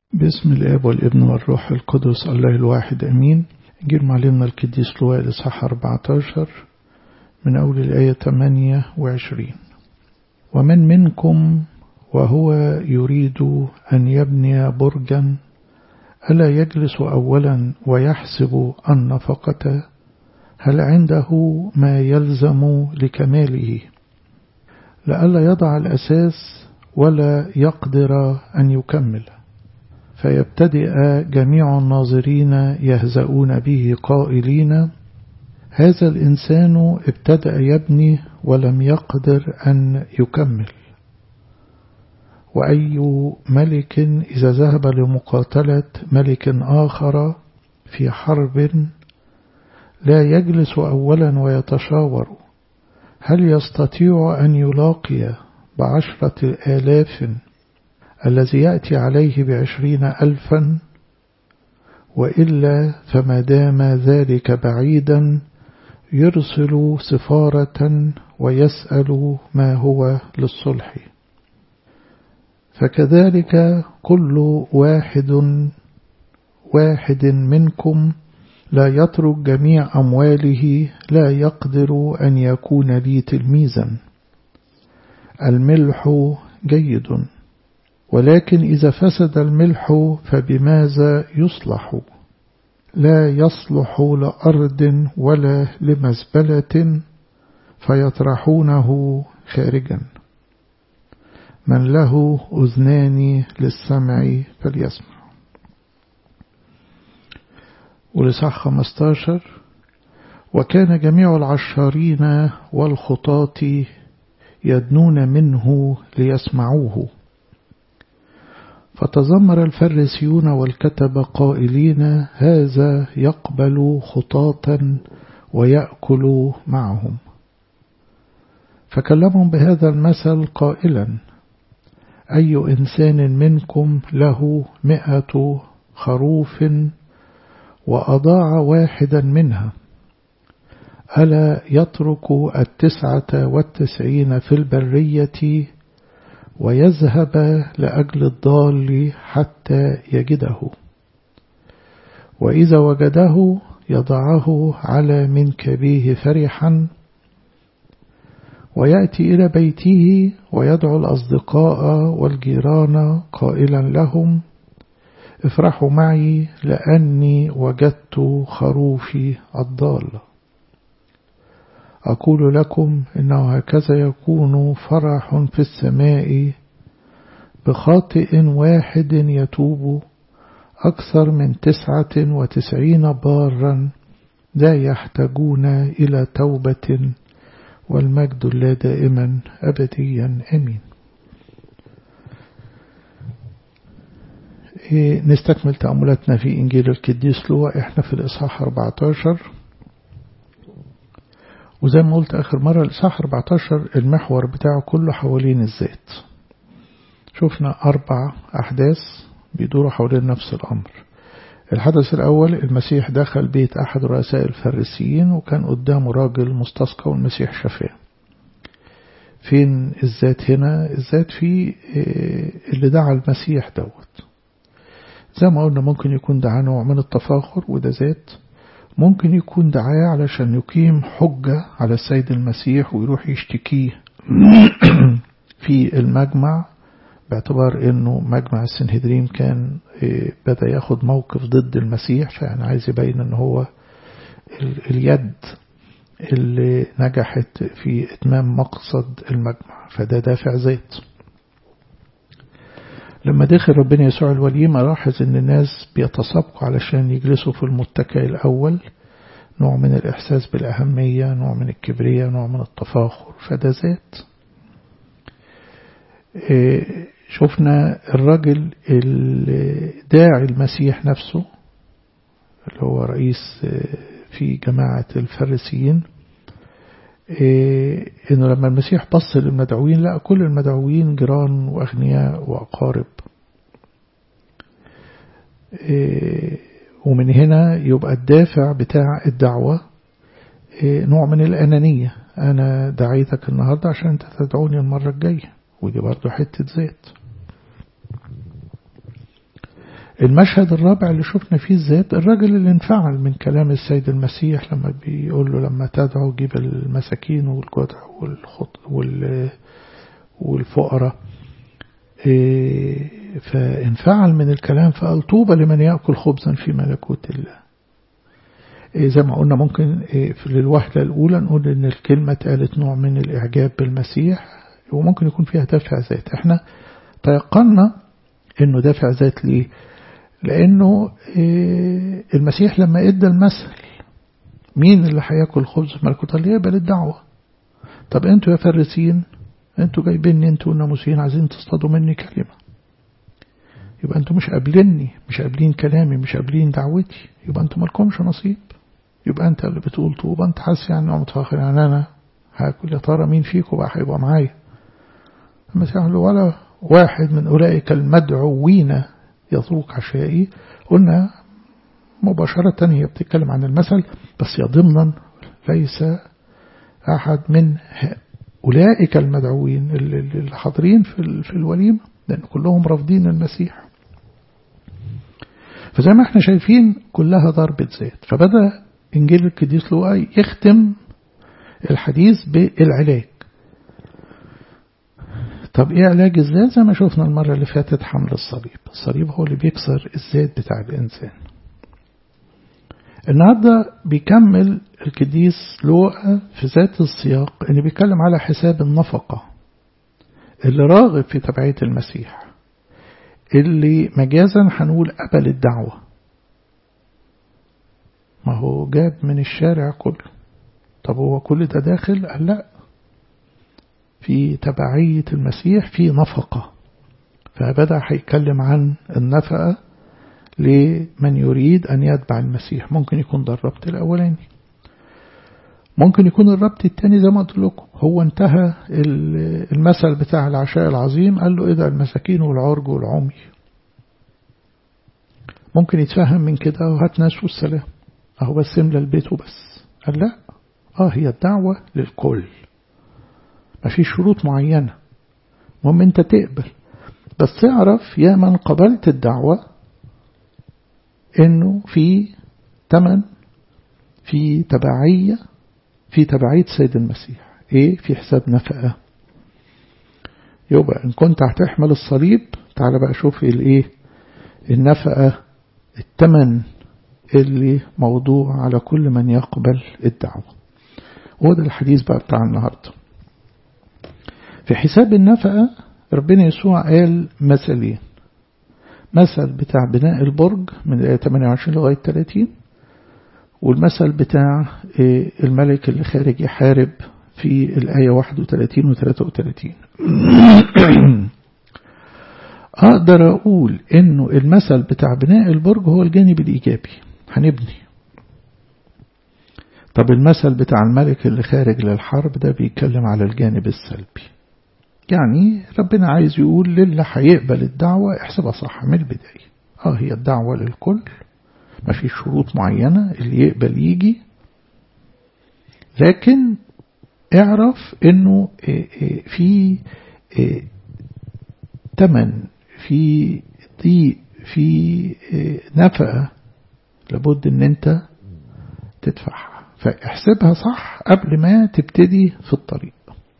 باسم الآب والابن والروح القدس الله الواحد أمين جيل معلمنا القديس لواء الإصحاح 14 من أول الآية 28 ومن منكم وهو يريد أن يبني برجا ألا يجلس أولا ويحسب النفقة هل عنده ما يلزم لكماله لئلا يضع الأساس ولا يقدر أن يكمل فيبتدئ جميع الناظرين يهزؤون به قائلين هذا الإنسان ابتدأ يبني ولم يقدر أن يكمل وأي ملك إذا ذهب لمقاتلة ملك آخر في حرب لا يجلس أولا ويتشاور هل يستطيع أن يلاقي بعشرة آلاف الذي يأتي عليه بعشرين ألفا وإلا فما دام ذلك بعيدا يرسل سفارة ويسأل ما هو للصلح فكذلك كل واحد واحد منكم لا يترك جميع أمواله لا يقدر أن يكون لي تلميذا الملح جيد ولكن إذا فسد الملح فبماذا يصلح لا يصلح لأرض ولا لمزبلة فيطرحونه خارجا من له أذنان للسمع فليسمع ولصح 15 وكان جميع العشارين والخطاة يدنون منه ليسمعوه فتذمر الفريسيون والكتب قائلين هذا يقبل خطاة ويأكل معهم فكلمهم بهذا المثل قائلا أي إنسان منكم له مئة خروف وأضاع واحدا منها ألا يترك التسعة والتسعين في البرية ويذهب لأجل الضال حتى يجده وإذا وجده يضعه على منكبيه فرحا ويأتي إلى بيته ويدعو الأصدقاء والجيران قائلا لهم افرحوا معي لأني وجدت خروفي الضال أقول لكم إنه هكذا يكون فرح في السماء بخاطئ واحد يتوب أكثر من تسعة وتسعين بارا لا يحتاجون إلى توبة والمجد لا دائما أبديا أمين نستكمل تأملاتنا في إنجيل القديس لوقا إحنا في الإصحاح 14 وزي ما قلت آخر مرة الإصحاح 14 المحور بتاعه كله حوالين الذات شفنا أربع أحداث بيدوروا حوالين نفس الأمر الحدث الأول المسيح دخل بيت أحد رؤساء الفريسيين وكان قدامه راجل مستسقى والمسيح شفاه فين الذات هنا الذات في اللي دعا المسيح دوت زي ما قلنا ممكن يكون دعاه نوع من التفاخر وده ذات ممكن يكون دعاه علشان يقيم حجة على السيد المسيح ويروح يشتكيه في المجمع باعتبار انه مجمع السنهدرين كان بدأ ياخد موقف ضد المسيح فيعني عايز يبين ان هو اليد اللي نجحت في اتمام مقصد المجمع فده دافع ذات لما دخل ربنا يسوع الوليمة لاحظ ان الناس بيتسابقوا علشان يجلسوا في المتكئ الاول نوع من الاحساس بالاهمية نوع من الكبرياء نوع من التفاخر فده ذات شفنا الرجل اللي داعي المسيح نفسه اللي هو رئيس في جماعة الفريسيين انه لما المسيح بص للمدعوين لقى كل المدعوين جيران واغنياء واقارب ومن هنا يبقى الدافع بتاع الدعوة نوع من الأنانية أنا دعيتك النهاردة عشان أنت تدعوني المرة الجاية ودي برضو حتة ذات المشهد الرابع اللي شفنا فيه الذات الراجل اللي انفعل من كلام السيد المسيح لما بيقول له لما تدعو جيب المساكين والجدع والخط وال والفقراء فانفعل من الكلام فقال طوبى لمن يأكل خبزا في ملكوت الله زي ما قلنا ممكن في الوهلة الأولى نقول إن الكلمة قالت نوع من الإعجاب بالمسيح وممكن يكون فيها دافع ذات احنا تيقنا إنه دافع ذات ليه لأنه المسيح لما إدى المثل مين اللي هياكل خبز في ملكوت الله يقبل الدعوة طب انتوا يا فارسين انتوا جايبيني انتوا الناموسيين عايزين تصطادوا مني كلمة يبقى انتوا مش قابليني مش قابلين كلامي مش قابلين دعوتي يبقى انتوا مالكمش نصيب يبقى انت اللي بتقول طوبى انت حاسس يعني متفاخر يعني انا هاكل يا ترى مين فيكم بقى هيبقى معايا المسيح قال له ولا واحد من اولئك المدعوين يذوق عشائي قلنا مباشرة هي بتتكلم عن المثل بس يضمنا ليس أحد من أولئك المدعوين اللي حاضرين في الوليمة لأن كلهم رافضين المسيح فزي ما احنا شايفين كلها ضربة ذات فبدأ إنجيل القديس لوقا يختم الحديث بالعلاج طب ايه علاج الذات زي ما شفنا المرة اللي فاتت حمل الصليب الصليب هو اللي بيكسر الذات بتاع الإنسان النهاردة بيكمل القديس لوقا في ذات السياق اللي بيتكلم على حساب النفقة اللي راغب في تبعية المسيح اللي مجازا هنقول قبل الدعوة ما هو جاب من الشارع كله طب هو كل ده داخل قال لا في تبعية المسيح في نفقة فبدأ هيتكلم عن النفقة لمن يريد أن يتبع المسيح ممكن يكون ده الربط الأولاني ممكن يكون الربط الثاني زي ما قلت لكم هو انتهى المثل بتاع العشاء العظيم قال له إذا المساكين والعرج والعمي ممكن يتفهم من كده وهات ناس والسلام أهو بس املى البيت وبس قال لا آه هي الدعوة للكل ما في شروط معينة المهم انت تقبل بس اعرف يا من قبلت الدعوة انه في تمن في تبعية في تبعية سيد المسيح ايه في حساب نفقة يبقى ان كنت هتحمل الصليب تعال بقى شوف الايه النفقة التمن اللي موضوع على كل من يقبل الدعوة وهو ده الحديث بقى بتاع النهارده في حساب النفقة ربنا يسوع قال مثلين مثل بتاع بناء البرج من الآية 28 لغاية 30 والمثل بتاع الملك اللي خارج يحارب في الآية 31 و 33 أقدر أقول إنه المثل بتاع بناء البرج هو الجانب الإيجابي هنبني طب المثل بتاع الملك اللي خارج للحرب ده بيتكلم على الجانب السلبي يعني ربنا عايز يقول للي هيقبل الدعوة احسبها صح من البداية اه هي الدعوة للكل ما في شروط معينة اللي يقبل يجي لكن اعرف انه في تمن في ضيق في نفقة لابد ان انت تدفعها فاحسبها صح قبل ما تبتدي في الطريق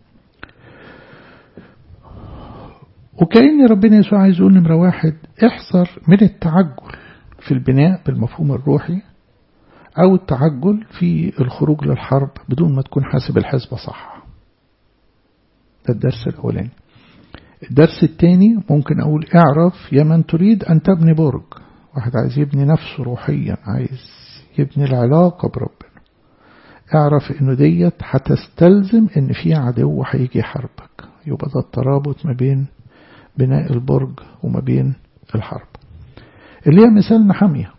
وكأن ربنا يسوع عايز يقول نمرة واحد احذر من التعجل في البناء بالمفهوم الروحي أو التعجل في الخروج للحرب بدون ما تكون حاسب الحسبة صح ده الدرس الأولاني الدرس الثاني ممكن أقول اعرف يا من تريد أن تبني برج واحد عايز يبني نفسه روحيا عايز يبني العلاقة بربنا اعرف انه ديت هتستلزم ان في عدو هيجي يحاربك يبقى ده الترابط ما بين بناء البرج وما بين الحرب اللي هي مثال نحامية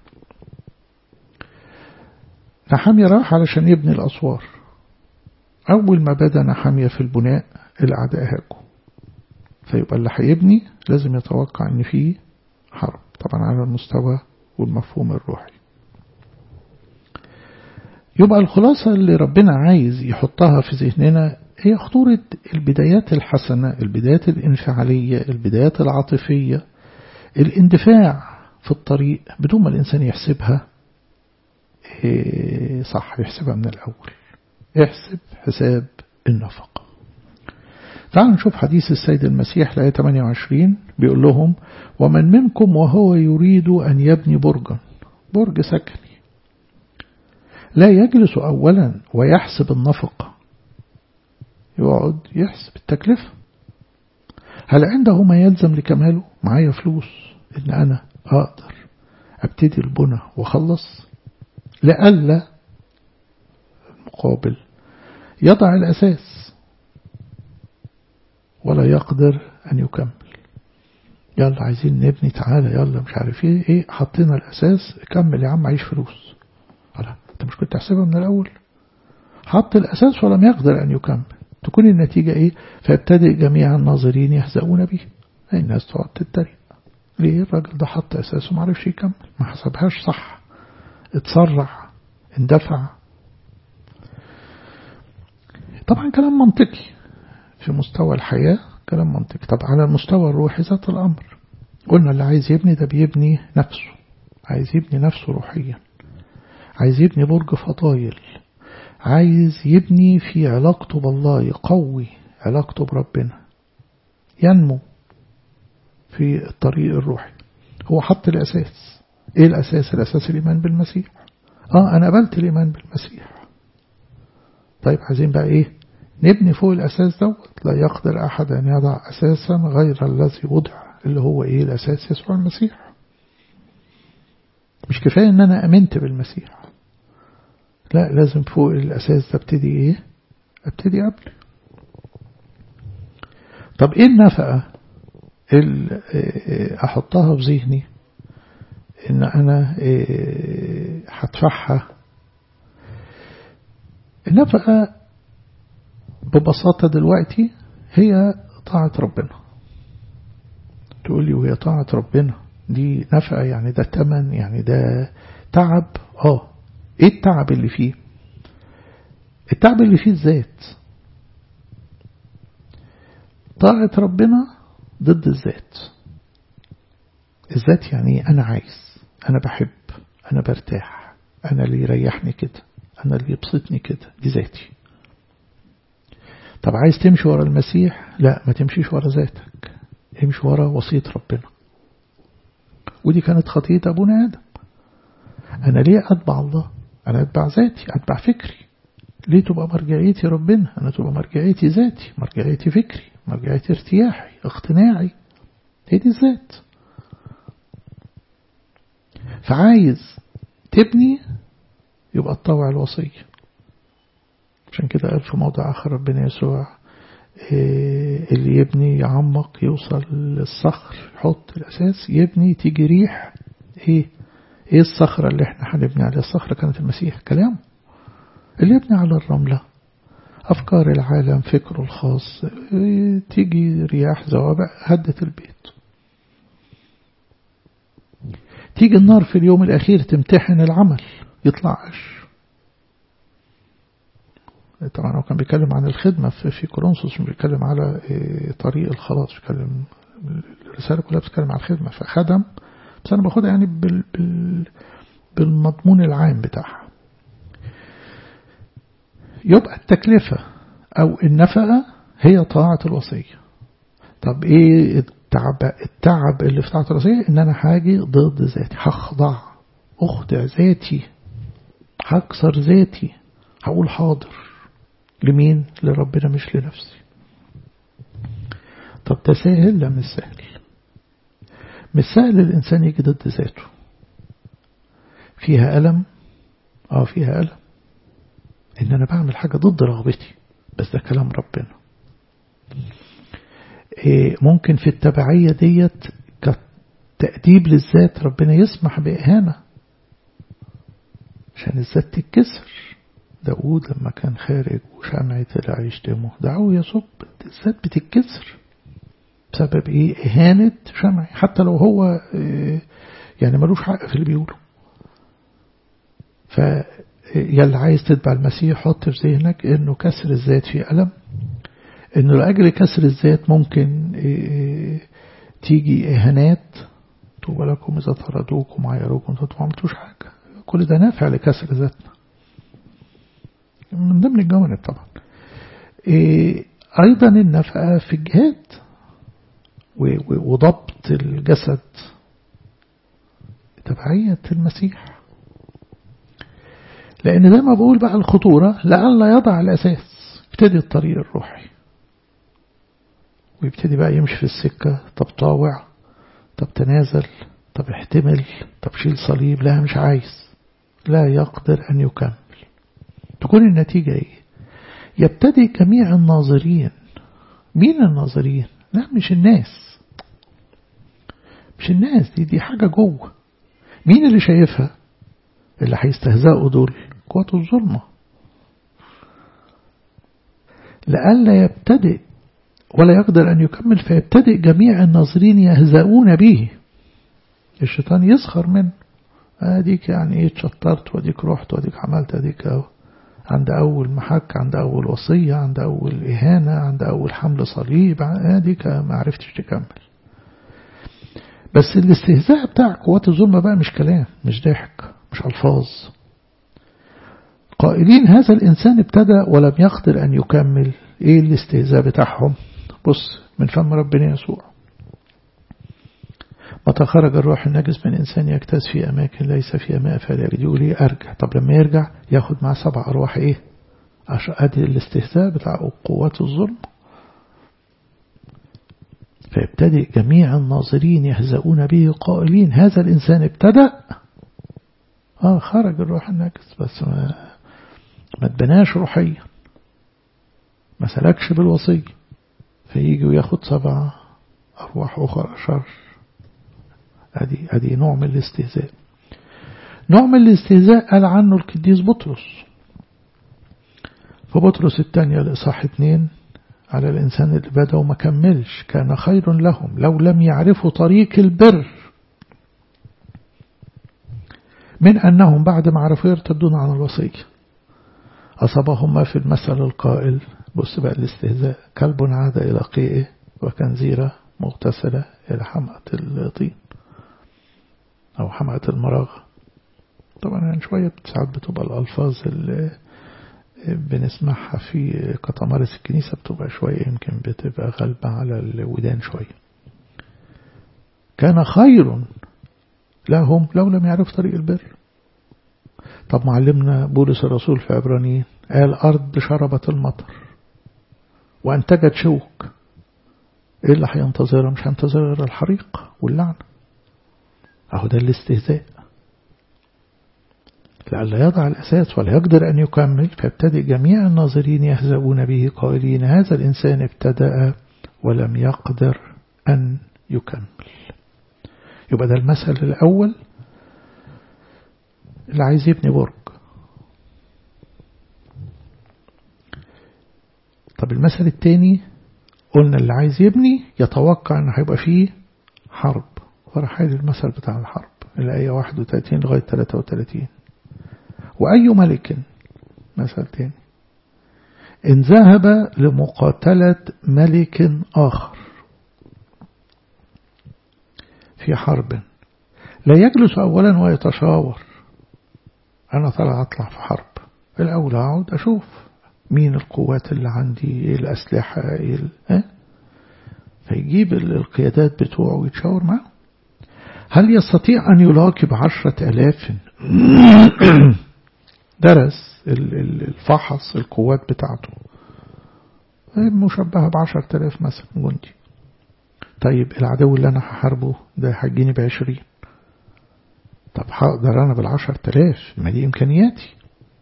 نحامية راح علشان يبني الأسوار أول ما بدأ نحامية في البناء الأعداء هاجوا فيبقى اللي هيبني لازم يتوقع إن فيه حرب طبعا على المستوى والمفهوم الروحي يبقى الخلاصة اللي ربنا عايز يحطها في ذهننا هي خطورة البدايات الحسنة البدايات الانفعالية البدايات العاطفية الاندفاع في الطريق بدون ما الإنسان يحسبها صح يحسبها من الأول احسب حساب النفقة تعالوا نشوف حديث السيد المسيح لآية 28 بيقول لهم ومن منكم وهو يريد أن يبني برجا برج سكني لا يجلس أولا ويحسب النفقة يقعد يحسب التكلفة هل عنده ما يلزم لكماله معايا فلوس إن أنا أقدر أبتدي البنى وأخلص لألا المقابل يضع الأساس ولا يقدر أن يكمل يلا عايزين نبني تعالى يلا مش عارف ايه ايه حطينا الأساس كمل يا عم عيش فلوس لا انت مش كنت تحسبها من الأول حط الأساس ولم يقدر أن يكمل تكون النتيجة ايه فيبتدئ جميع الناظرين يهزؤون به الناس تقعد تتريق ليه الراجل ده حط أساسه معرفش يكمل ما حسبهاش صح اتسرع اندفع طبعا كلام منطقي في مستوى الحياة كلام منطقي طب على المستوى الروحي ذات الأمر قلنا اللي عايز يبني ده بيبني نفسه عايز يبني نفسه روحيا عايز يبني برج فضايل عايز يبني في علاقته بالله يقوي علاقته بربنا ينمو في الطريق الروحي هو حط الأساس إيه الأساس الأساس الإيمان بالمسيح آه أنا قبلت الإيمان بالمسيح طيب عايزين بقى إيه نبني فوق الأساس دوت لا يقدر أحد أن يضع أساسا غير الذي وضع اللي هو إيه الأساس يسوع المسيح مش كفاية أن أنا أمنت بالمسيح لا لازم فوق الأساس ده ابتدي إيه ابتدي قبل طب إيه النفقة اللي أحطها في ذهني إن أنا هدفعها النفقة ببساطة دلوقتي هي طاعة ربنا تقول لي وهي طاعة ربنا دي نفقة يعني ده تمن يعني ده تعب اه ايه التعب اللي فيه التعب اللي فيه الذات طاعة ربنا ضد الذات الذات يعني أنا عايز أنا بحب أنا برتاح أنا اللي يريحني كده أنا اللي يبسطني كده دي ذاتي طب عايز تمشي ورا المسيح لا ما تمشيش ورا ذاتك امشي ورا وصية ربنا ودي كانت خطية أبونا آدم أنا ليه أتبع الله أنا أتبع ذاتي أتبع فكري ليه تبقى مرجعيتي ربنا أنا تبقى مرجعيتي ذاتي مرجعيتي فكري مرجعيتي ارتياحي اقتناعي هي دي الذات فعايز تبني يبقى تطوع الوصية عشان كده قال في موضع آخر ربنا يسوع إيه اللي يبني يعمق يوصل للصخر يحط الأساس يبني تيجي ريح ايه ايه الصخرة اللي احنا هنبني عليها الصخرة كانت المسيح كلامه اللي يبني على الرملة أفكار العالم فكره الخاص إيه تيجي رياح زوابع هدت البيت تيجي النار في اليوم الأخير تمتحن العمل يطلعش طبعا هو كان بيتكلم عن الخدمة في كورنثوس مش بيتكلم على طريق الخلاص بيتكلم الرسالة كلها بتتكلم عن الخدمة فخدم بس أنا باخدها يعني بال بال بالمضمون العام بتاعها يبقى التكلفة أو النفقة هي طاعة الوصية طب إيه التعب التعب اللي في طاعة الوصية إن أنا حاجي ضد ذاتي هخضع أخضع ذاتي هكسر ذاتي هقول حاضر لمين لربنا مش لنفسي طب ده سهل لا مش سهل مش سهل الإنسان يجي ضد ذاته فيها ألم اه فيها ألم إن أنا بعمل حاجة ضد رغبتي بس ده كلام ربنا إيه ممكن في التبعية ديت كتأديب للذات ربنا يسمح بإهانة عشان الذات تتكسر داود لما كان خارج وشمعي طلع يشتمه دعوه يصب الذات بتتكسر بسبب ايه اهانة شمعي حتى لو هو إيه يعني ملوش حق في اللي بيقوله فيلا عايز تتبع المسيح حط في ذهنك انه كسر الذات فيه ألم انه لأجل كسر الذات ممكن إيه تيجي اهانات طوبى لكم إذا طردوكم وعيروكم ما عملتوش حاجة كل ده نافع لكسر ذاتنا من ضمن الجوانب طبعا إيه أيضا النفقة في الجهاد وضبط الجسد تبعية المسيح لأن زي ما بقول بقى الخطورة لألا يضع الأساس يبتدي الطريق الروحي ويبتدي بقى يمشي في السكة طب طاوع طب تنازل طب احتمل طب شيل صليب لا مش عايز لا يقدر أن يكمل تكون النتيجة ايه يبتدي جميع الناظرين مين الناظرين لا مش الناس مش الناس دي دي حاجة جوه مين اللي شايفها اللي هيستهزئوا دول قوات الظلمة لألا يبتدئ ولا يقدر أن يكمل فيبتدئ جميع الناظرين يهزؤون به الشيطان يسخر منه اديك يعني ايه اتشطرت واديك رحت واديك عملت اديك اهو عند أول محك عند أول وصية عند أول إهانة عند أول حمل صليب اديك ما عرفتش تكمل بس الاستهزاء بتاع قوات الظلمة بقى مش كلام مش ضحك مش ألفاظ قائلين هذا الإنسان ابتدى ولم يقدر أن يكمل إيه الاستهزاء بتاعهم بص من فم ربنا يسوع متى خرج الروح النجس من إنسان يجتاز في أماكن ليس فيها ماء فلا يجد يقول إيه أرجع طب لما يرجع ياخد معاه سبع أرواح إيه عشان أدي الاستهزاء بتاع قوات الظلم فيبتدئ جميع الناظرين يهزؤون به قائلين هذا الإنسان ابتدأ آه خرج الروح النجس بس ما ما تبناش روحيا ما سلكش بالوصية فيجي وياخد سبع أرواح أخرى شر أدي, أدي نوع من الاستهزاء نوع من الاستهزاء قال عنه القديس بطرس فبطرس الثانية الإصحاح اتنين على الإنسان اللي بدأ وما كملش كان خير لهم لو لم يعرفوا طريق البر من أنهم بعد ما عرفوا يرتدون عن الوصية أصابهم ما في المثل القائل بص بقى الاستهزاء كلب عاد إلى قيئه وكنزيرة مغتسلة إلى حمأة الطين أو حمأة المراغ طبعا يعني شوية ساعات بتبقى الألفاظ اللي بنسمعها في كتمارس الكنيسة بتبقى شوية يمكن بتبقى غالبة على الودان شوية كان خير لهم لو لم يعرف طريق البر طب معلمنا بولس الرسول في عبرانيين قال أرض شربت المطر وأنتجت شوك إيه اللي هينتظرها مش هينتظر غير الحريق واللعنة أهو ده الاستهزاء لئلا يضع الأساس ولا يقدر أن يكمل فيبتدئ جميع الناظرين يهزؤون به قائلين هذا الإنسان ابتدأ ولم يقدر أن يكمل يبقى ده المثل الأول اللي عايز يبني برج طب المثل الثاني قلنا اللي عايز يبني يتوقع ان هيبقى فيه حرب وراح قايل المثل بتاع الحرب الآية 31 لغاية 33 وأي ملك مثل تاني إن ذهب لمقاتلة ملك آخر في حرب لا يجلس أولا ويتشاور أنا طلع أطلع في حرب الأول أقعد أشوف مين القوات اللي عندي إيه الأسلحة إيه اه؟ فيجيب القيادات بتوعه ويتشاور معه هل يستطيع أن يلاقي بعشرة ألاف درس الفحص القوات بتاعته مشبهة بعشرة ألاف مثلا جندي طيب العدو اللي أنا هحاربه ده هيجيني بعشرين طب هقدر أنا بالعشر تلاف ما دي إمكانياتي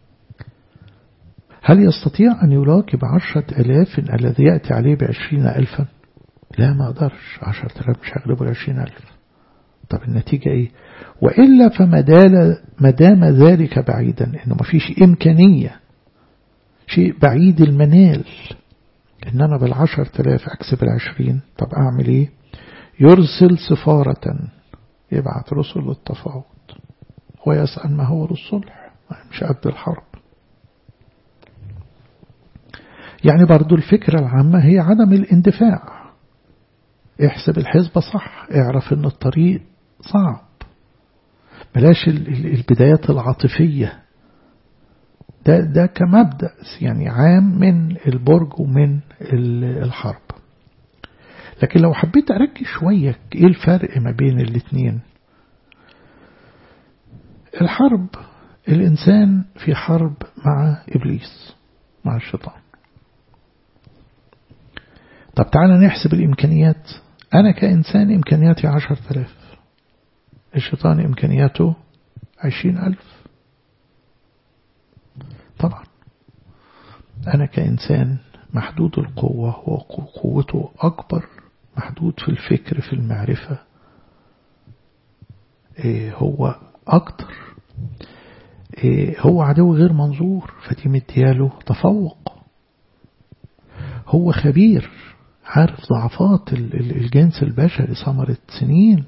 هل يستطيع أن يلاقي بعشرة ألاف الذي يأتي عليه بعشرين ألفا لا ما أقدرش عشرة ألاف مش هغلبه العشرين ألف طب النتيجة إيه وإلا فما دام ذلك بعيدا إنه ما فيش إمكانية شيء بعيد المنال إن أنا بالعشر تلاف أكسب العشرين طب أعمل إيه يرسل سفارة يبعث رسل للتفاوض ويسأل ما هو للصلح مش قد الحرب يعني برضو الفكرة العامة هي عدم الاندفاع احسب الحسبة صح اعرف ان الطريق صعب بلاش البدايات العاطفية ده, ده كمبدأ يعني عام من البرج ومن الحرب لكن لو حبيت أركز شوية إيه الفرق ما بين الاتنين الحرب الإنسان في حرب مع إبليس مع الشيطان طب تعالى نحسب الإمكانيات أنا كإنسان إمكانياتي عشر تلاف الشيطان إمكانياته عشرين ألف طبعا أنا كإنسان محدود القوة وقوته أكبر محدود في الفكر في المعرفة إيه هو أكتر إيه هو عدو غير منظور فدي مدياله تفوق هو خبير عارف ضعفات الجنس البشري ثمرة سنين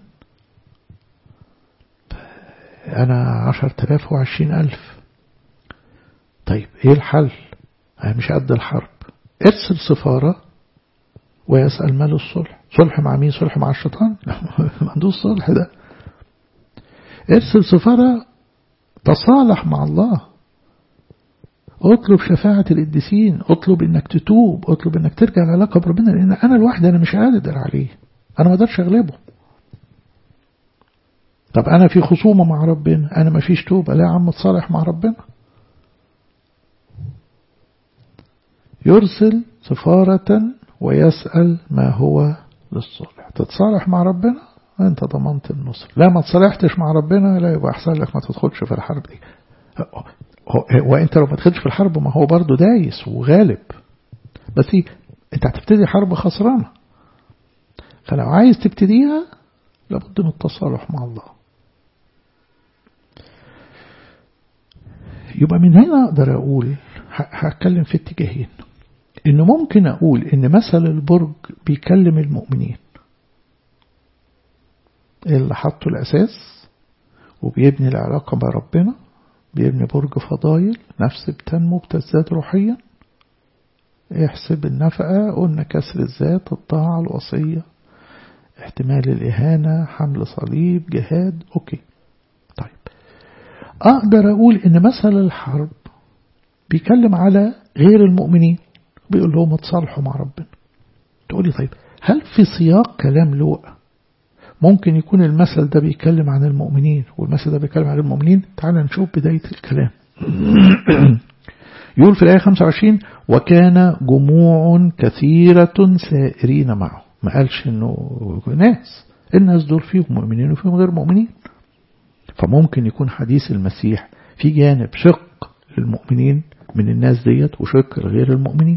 أنا عشر تلاف وعشرين ألف طيب إيه الحل أنا مش قد الحرب ارسل سفارة ويسأل مال الصلح صلح مع مين صلح مع الشيطان ما عندوش صلح ده ارسل سفارة تصالح مع الله اطلب شفاعة القديسين اطلب انك تتوب اطلب انك ترجع العلاقة بربنا لان انا لوحدي انا مش قادر عليه انا ما اقدرش اغلبه طب انا في خصومة مع ربنا انا ما فيش توبة لا يا عم تصالح مع ربنا يرسل سفارة ويسأل ما هو للصالح تتصالح مع ربنا انت ضمنت النصر لا ما تصالحتش مع ربنا لا يبقى احسن لك ما تدخلش في الحرب دي وانت لو ما تدخلش في الحرب ما هو برضه دايس وغالب بس انت هتبتدي حرب خسرانة فلو عايز تبتديها لابد من التصالح مع الله يبقى من هنا أقدر أقول هتكلم في اتجاهين إنه ممكن أقول إن مثل البرج بيكلم المؤمنين اللي حطوا الأساس وبيبني العلاقة مع ربنا بيبني برج فضايل نفس بتنمو بتزداد روحيا يحسب النفقة قلنا كسر الذات الطاعة الوصية احتمال الإهانة حمل صليب جهاد أوكي طيب أقدر أقول إن مثل الحرب بيكلم على غير المؤمنين بيقول لهم اتصالحوا مع ربنا تقولي طيب هل في سياق كلام لوقا ممكن يكون المثل ده بيتكلم عن المؤمنين والمثل ده بيتكلم عن المؤمنين تعال نشوف بداية الكلام يقول في الآية 25 وكان جموع كثيرة سائرين معه ما قالش انه ناس الناس دول فيهم مؤمنين وفيهم غير مؤمنين فممكن يكون حديث المسيح في جانب شق للمؤمنين من الناس ديت وشق لغير المؤمنين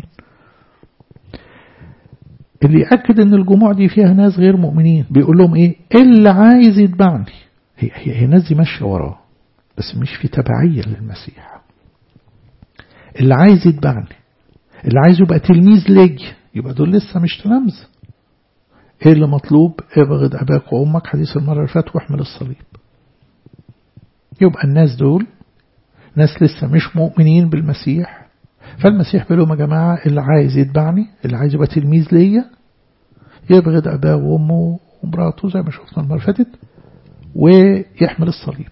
اللي يأكد ان الجموع دي فيها ناس غير مؤمنين بيقول لهم ايه اللي عايز يتبعني هي, هي, هي الناس دي ماشية وراه بس مش في تبعية للمسيح اللي عايز يتبعني اللي عايز يبقى تلميذ لي يبقى دول لسه مش تلامذة ايه اللي مطلوب ابغض اباك وامك حديث المرة اللي فاتت واحمل الصليب يبقى الناس دول ناس لسه مش مؤمنين بالمسيح فالمسيح بيقول لهم يا جماعة اللي عايز يتبعني اللي عايز يبقى تلميذ ليا يبغض أباه وأمه ومراته زي ما شفنا المرة اللي فاتت ويحمل الصليب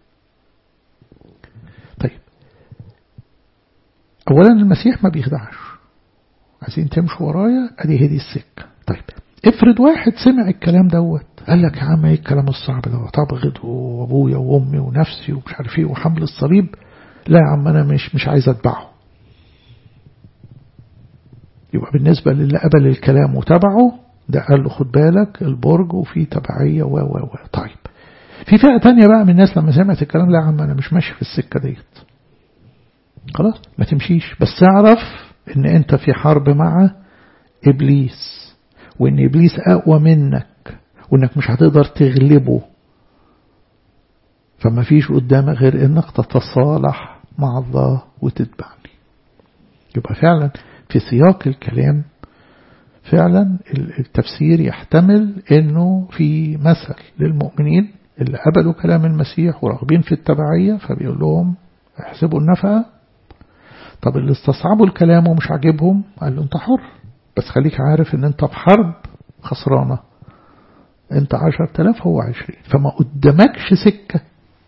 طيب أولا المسيح ما بيخدعش عايزين تمشوا ورايا أدي هدي السكة طيب افرض واحد سمع الكلام دوت قال لك يا عم ايه الكلام الصعب دوت ابغض وابويا وامي ونفسي ومش عارف ايه وحمل الصليب لا يا عم انا مش مش عايز اتبعه يبقى بالنسبة للي قبل الكلام وتبعه ده قال له خد بالك البرج وفي تبعية و و و طيب في فئة تانية بقى من الناس لما سمعت الكلام لا يا عم أنا مش ماشي في السكة ديت خلاص ما تمشيش بس اعرف ان انت في حرب مع ابليس وان ابليس اقوى منك وانك مش هتقدر تغلبه فما فيش قدامك غير انك تتصالح مع الله وتتبعني يبقى فعلا في سياق الكلام فعلا التفسير يحتمل انه في مثل للمؤمنين اللي قبلوا كلام المسيح وراغبين في التبعية فبيقول لهم احسبوا النفقة طب اللي استصعبوا الكلام ومش عاجبهم قال له انت حر بس خليك عارف ان انت بحرب خسرانة انت عشر تلاف هو عشرين فما قدامكش سكة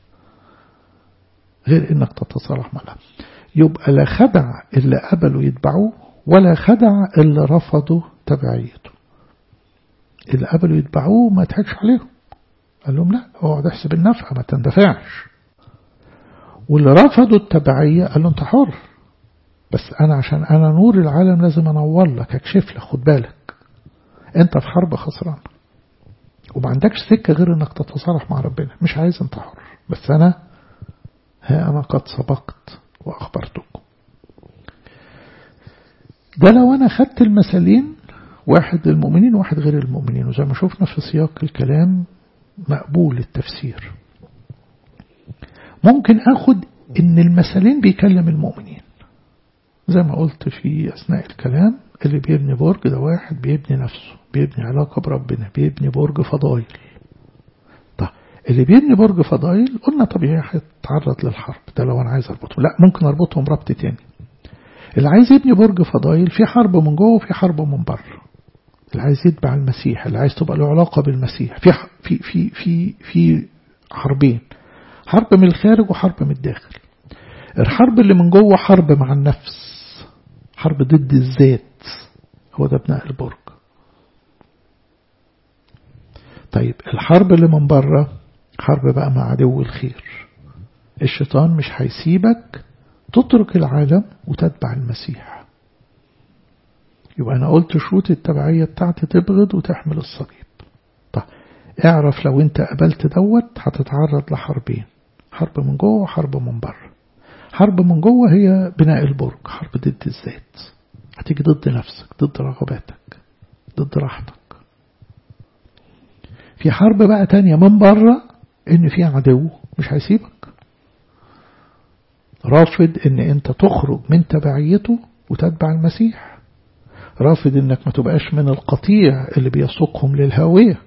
غير انك تتصالح معها يبقى لا خدع اللي قبلوا يتبعوه ولا خدع اللي رفضوا تبعيته اللي قبلوا يتبعوه ما تحكش عليهم قال لهم لا اقعد احسب النفع ما تندفعش واللي رفضوا التبعية قال له انت حر بس انا عشان انا نور العالم لازم انور لك اكشف لك خد بالك انت في حرب خسران وما عندكش سكة غير انك تتصالح مع ربنا مش عايز انت حر بس انا ها انا قد سبقت واخبرتكم ده لو انا خدت المثالين واحد للمؤمنين وواحد غير المؤمنين وزي ما شفنا في سياق الكلام مقبول التفسير ممكن اخد ان المثلين بيكلم المؤمنين زي ما قلت في اثناء الكلام اللي بيبني برج ده واحد بيبني نفسه بيبني علاقة بربنا بيبني برج فضايل طيب اللي بيبني برج فضايل قلنا طبيعي هيتعرض للحرب ده لو انا عايز اربطهم لا ممكن اربطهم ربط تاني اللي عايز يبني برج فضايل في حرب من جوه وفي حرب من بره اللي عايز يتبع المسيح اللي عايز تبقى له علاقة بالمسيح في في في في في حربين حرب من الخارج وحرب من الداخل الحرب اللي من جوه حرب مع النفس حرب ضد الذات هو ده بناء البرج طيب الحرب اللي من بره حرب بقى مع عدو الخير الشيطان مش هيسيبك تترك العالم وتتبع المسيح يبقى أنا قلت شروط التبعية بتاعتي تبغض وتحمل الصليب طيب اعرف لو انت قبلت دوت هتتعرض لحربين حرب من جوه وحرب من بره حرب من جوه هي بناء البرج حرب ضد الذات هتيجي ضد نفسك ضد رغباتك ضد راحتك في حرب بقى تانية من بره ان في عدو مش هيسيبك رافض ان انت تخرج من تبعيته وتتبع المسيح رافض انك ما تبقاش من القطيع اللي بيسوقهم للهاوية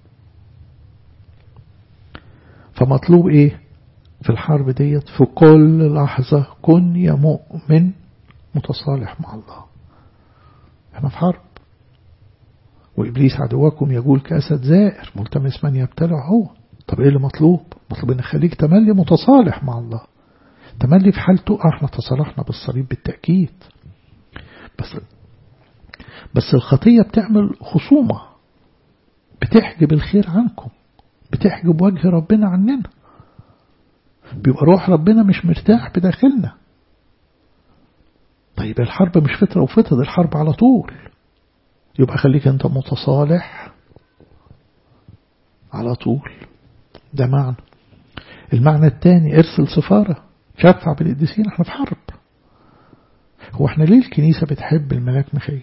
فمطلوب ايه في الحرب ديت في كل لحظة كن يا مؤمن متصالح مع الله احنا في حرب وإبليس عدوكم يقول كأسد زائر ملتمس من يبتلع هو طب ايه اللي مطلوب مطلوب ان خليك تملي متصالح مع الله تملي في حال تقع احنا تصالحنا بالصليب بالتأكيد بس بس الخطية بتعمل خصومة بتحجب الخير عنكم بتحجب وجه ربنا عننا بيبقى روح ربنا مش مرتاح بداخلنا طيب الحرب مش فترة وفترة الحرب على طول يبقى خليك انت متصالح على طول ده معنى المعنى الثاني ارسل سفارة شفع بالقديسين احنا في حرب هو احنا ليه الكنيسة بتحب الملاك ميخائيل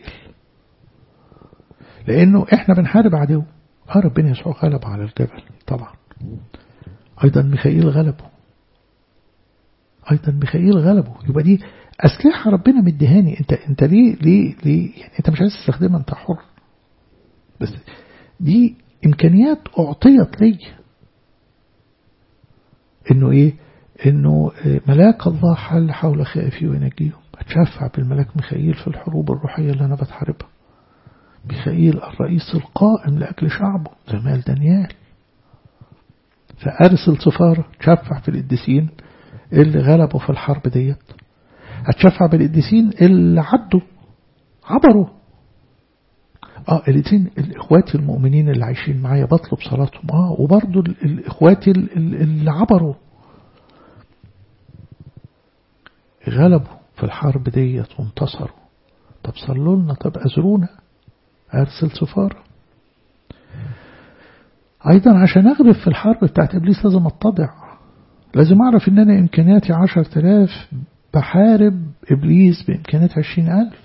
لانه احنا بنحارب عدو اه ربنا يسوع غلب على الجبل طبعا ايضا ميخائيل غلبه ايضا ميخائيل غلبه يبقى دي اسلحه ربنا مديهاني انت انت ليه ليه ليه يعني انت مش عايز تستخدمها انت حر بس دي امكانيات اعطيت لي انه ايه انه ملاك الله حل حول خائفي وينجيهم اتشفع بالملاك ميخائيل في الحروب الروحيه اللي انا بتحاربها ميخائيل الرئيس القائم لاجل شعبه زي ما قال دانيال فارسل سفاره تشفع في القديسين اللي غلبوا في الحرب ديت هتشفع بالقديسين اللي عدوا عبروا اه الاثنين الاخوات المؤمنين اللي عايشين معايا بطلب صلاتهم اه وبرضه الاخوات اللي عبروا غلبوا في الحرب ديت وانتصروا طب صلوا لنا طب أزرونا أرسل سفارة أيضا عشان أغلب في الحرب بتاعت إبليس لازم أتضع لازم أعرف إن أنا إمكانياتي عشر تلاف بحارب إبليس بإمكانيات عشرين ألف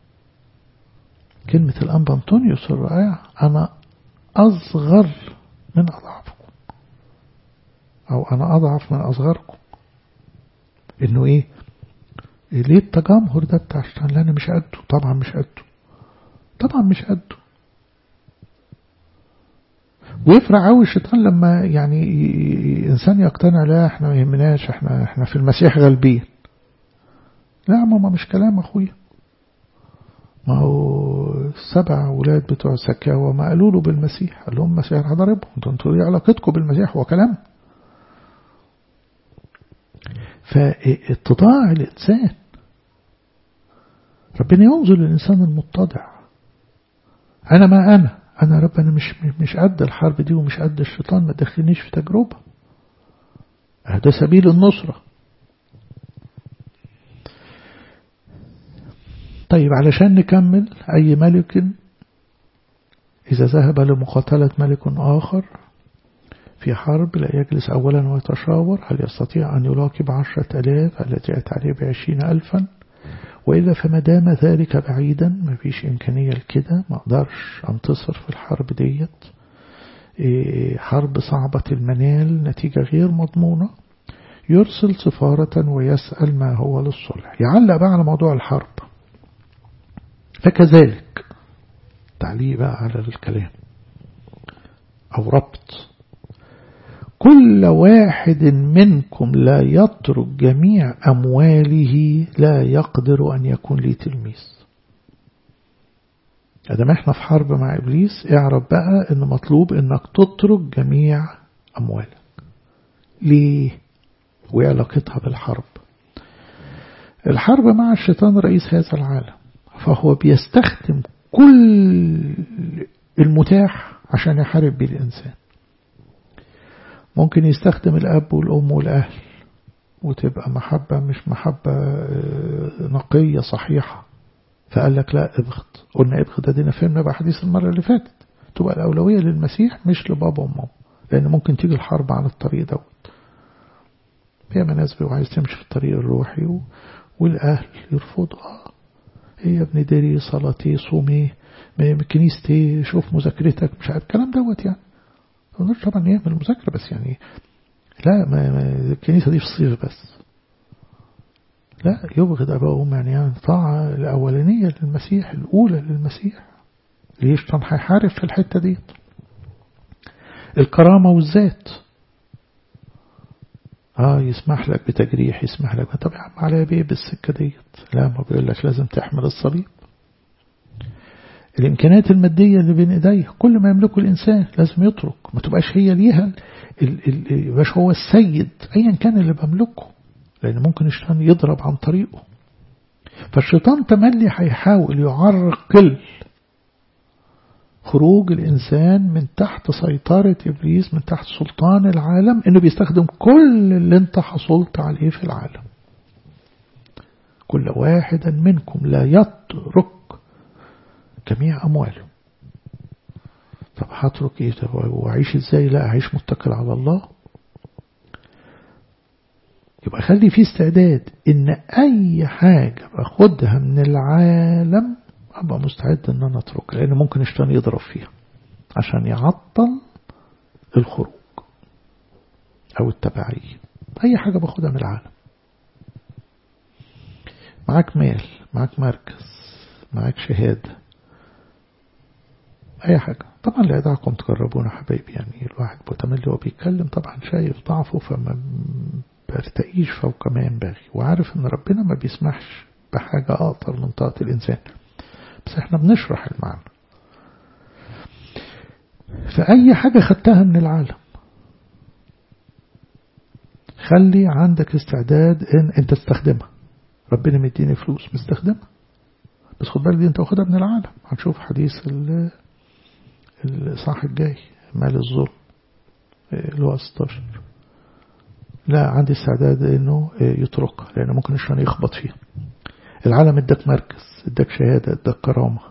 كلمة الأنبا أنطونيوس الرائع أنا أصغر من أضعفكم أو أنا أضعف من أصغركم إنه إيه ليه التجمهر ده بتاع الشيطان لا أنا مش قده طبعا مش قده طبعا مش قده ويفرع قوي الشيطان لما يعني إنسان يقتنع لا احنا ما يهمناش احنا احنا في المسيح غالبين لا ماما مش كلام أخويا ما هو السبع ولاد بتوع سكاوى ما قالوا له بالمسيح قال لهم المسيح هضربهم انتوا ايه علاقتكم بالمسيح هو كلام فاتضاع الإنسان ربنا ينظر للإنسان المتضع أنا ما أنا أنا رب أنا مش مش قد الحرب دي ومش قد الشيطان ما دخلنيش في تجربة ده سبيل النصرة طيب علشان نكمل أي ملك إذا ذهب لمقاتلة ملك آخر في حرب لا يجلس أولا ويتشاور هل يستطيع أن يلاقي بعشرة ألاف التي أتى عليه بعشرين ألفا وإلا فما دام ذلك بعيدا ما فيش إمكانية لكده ما أقدرش أنتصر في الحرب ديت حرب صعبة المنال نتيجة غير مضمونة يرسل سفارة ويسأل ما هو للصلح يعلق بقى على موضوع الحرب فكذلك تعليق بقى على الكلام أو ربط كل واحد منكم لا يترك جميع أمواله لا يقدر أن يكون لي تلميذ أدام احنا في حرب مع إبليس اعرف بقى أن مطلوب أنك تترك جميع أموالك ليه؟ وإيه علاقتها بالحرب الحرب مع الشيطان رئيس هذا العالم فهو بيستخدم كل المتاح عشان يحارب به الإنسان ممكن يستخدم الأب والأم والأهل وتبقى محبة مش محبة نقية صحيحة فقال لك لا ابغض قلنا ابغض ادينا فهمنا بحديث المرة اللي فاتت تبقى الأولوية للمسيح مش لبابا وماما لأن ممكن تيجي الحرب على الطريق دوت في ناس بيبقى عايز تمشي في الطريق الروحي و... والأهل يرفضوا ايه يا ابني داري صلاتي صومي كنيستي شوف مذاكرتك مش عارف الكلام دوت يعني ما طبعا يعمل مذاكرة بس يعني لا ما, ما الكنيسة دي في الصيف بس لا يبغض أبا وأم يعني, يعني طاعة الأولانية للمسيح الأولى للمسيح ليش كان هيحارب في الحتة دي الكرامة والذات اه يسمح لك بتجريح يسمح لك طب يا عم عليا بيه بالسكة ديت لا ما بيقول لك لازم تحمل الصليب الإمكانيات المادية اللي بين إيديه كل ما يملكه الإنسان لازم يترك ما تبقاش هي ليها يبقاش هو السيد أيا كان اللي بملكه لأن ممكن الشيطان يضرب عن طريقه فالشيطان تملي هيحاول يعرقل خروج الإنسان من تحت سيطرة إبليس من تحت سلطان العالم إنه بيستخدم كل اللي انت حصلت عليه في العالم كل واحدا منكم لا يترك جميع أمواله طب هترك إيه طب وأعيش إزاي لا أعيش متكل على الله يبقى خلي في استعداد إن أي حاجة باخدها من العالم أبقى مستعد إن أنا أتركها لأن ممكن الشيطان يضرب فيها عشان يعطل الخروج أو التبعية أي حاجة باخدها من العالم معاك مال معاك مركز معاك شهادة أي حاجة طبعا لا يدعكم تقربون حبايبي يعني الواحد متملي وهو بيتكلم طبعا شايف ضعفه فما برتقيش فوق ما ينبغي وعارف ان ربنا ما بيسمحش بحاجة أكتر من طاقة الإنسان بس احنا بنشرح المعنى فأي حاجة خدتها من العالم خلي عندك استعداد ان انت تستخدمها ربنا مديني فلوس مستخدمها بس خد بالك دي انت واخدها من العالم هنشوف حديث الصح الجاي مال الظلم اللي هو 16 لا عندي استعداد انه يتركها لان ممكن الشيطان يخبط فيها العالم اداك مركز اداك شهادة اداك كرامة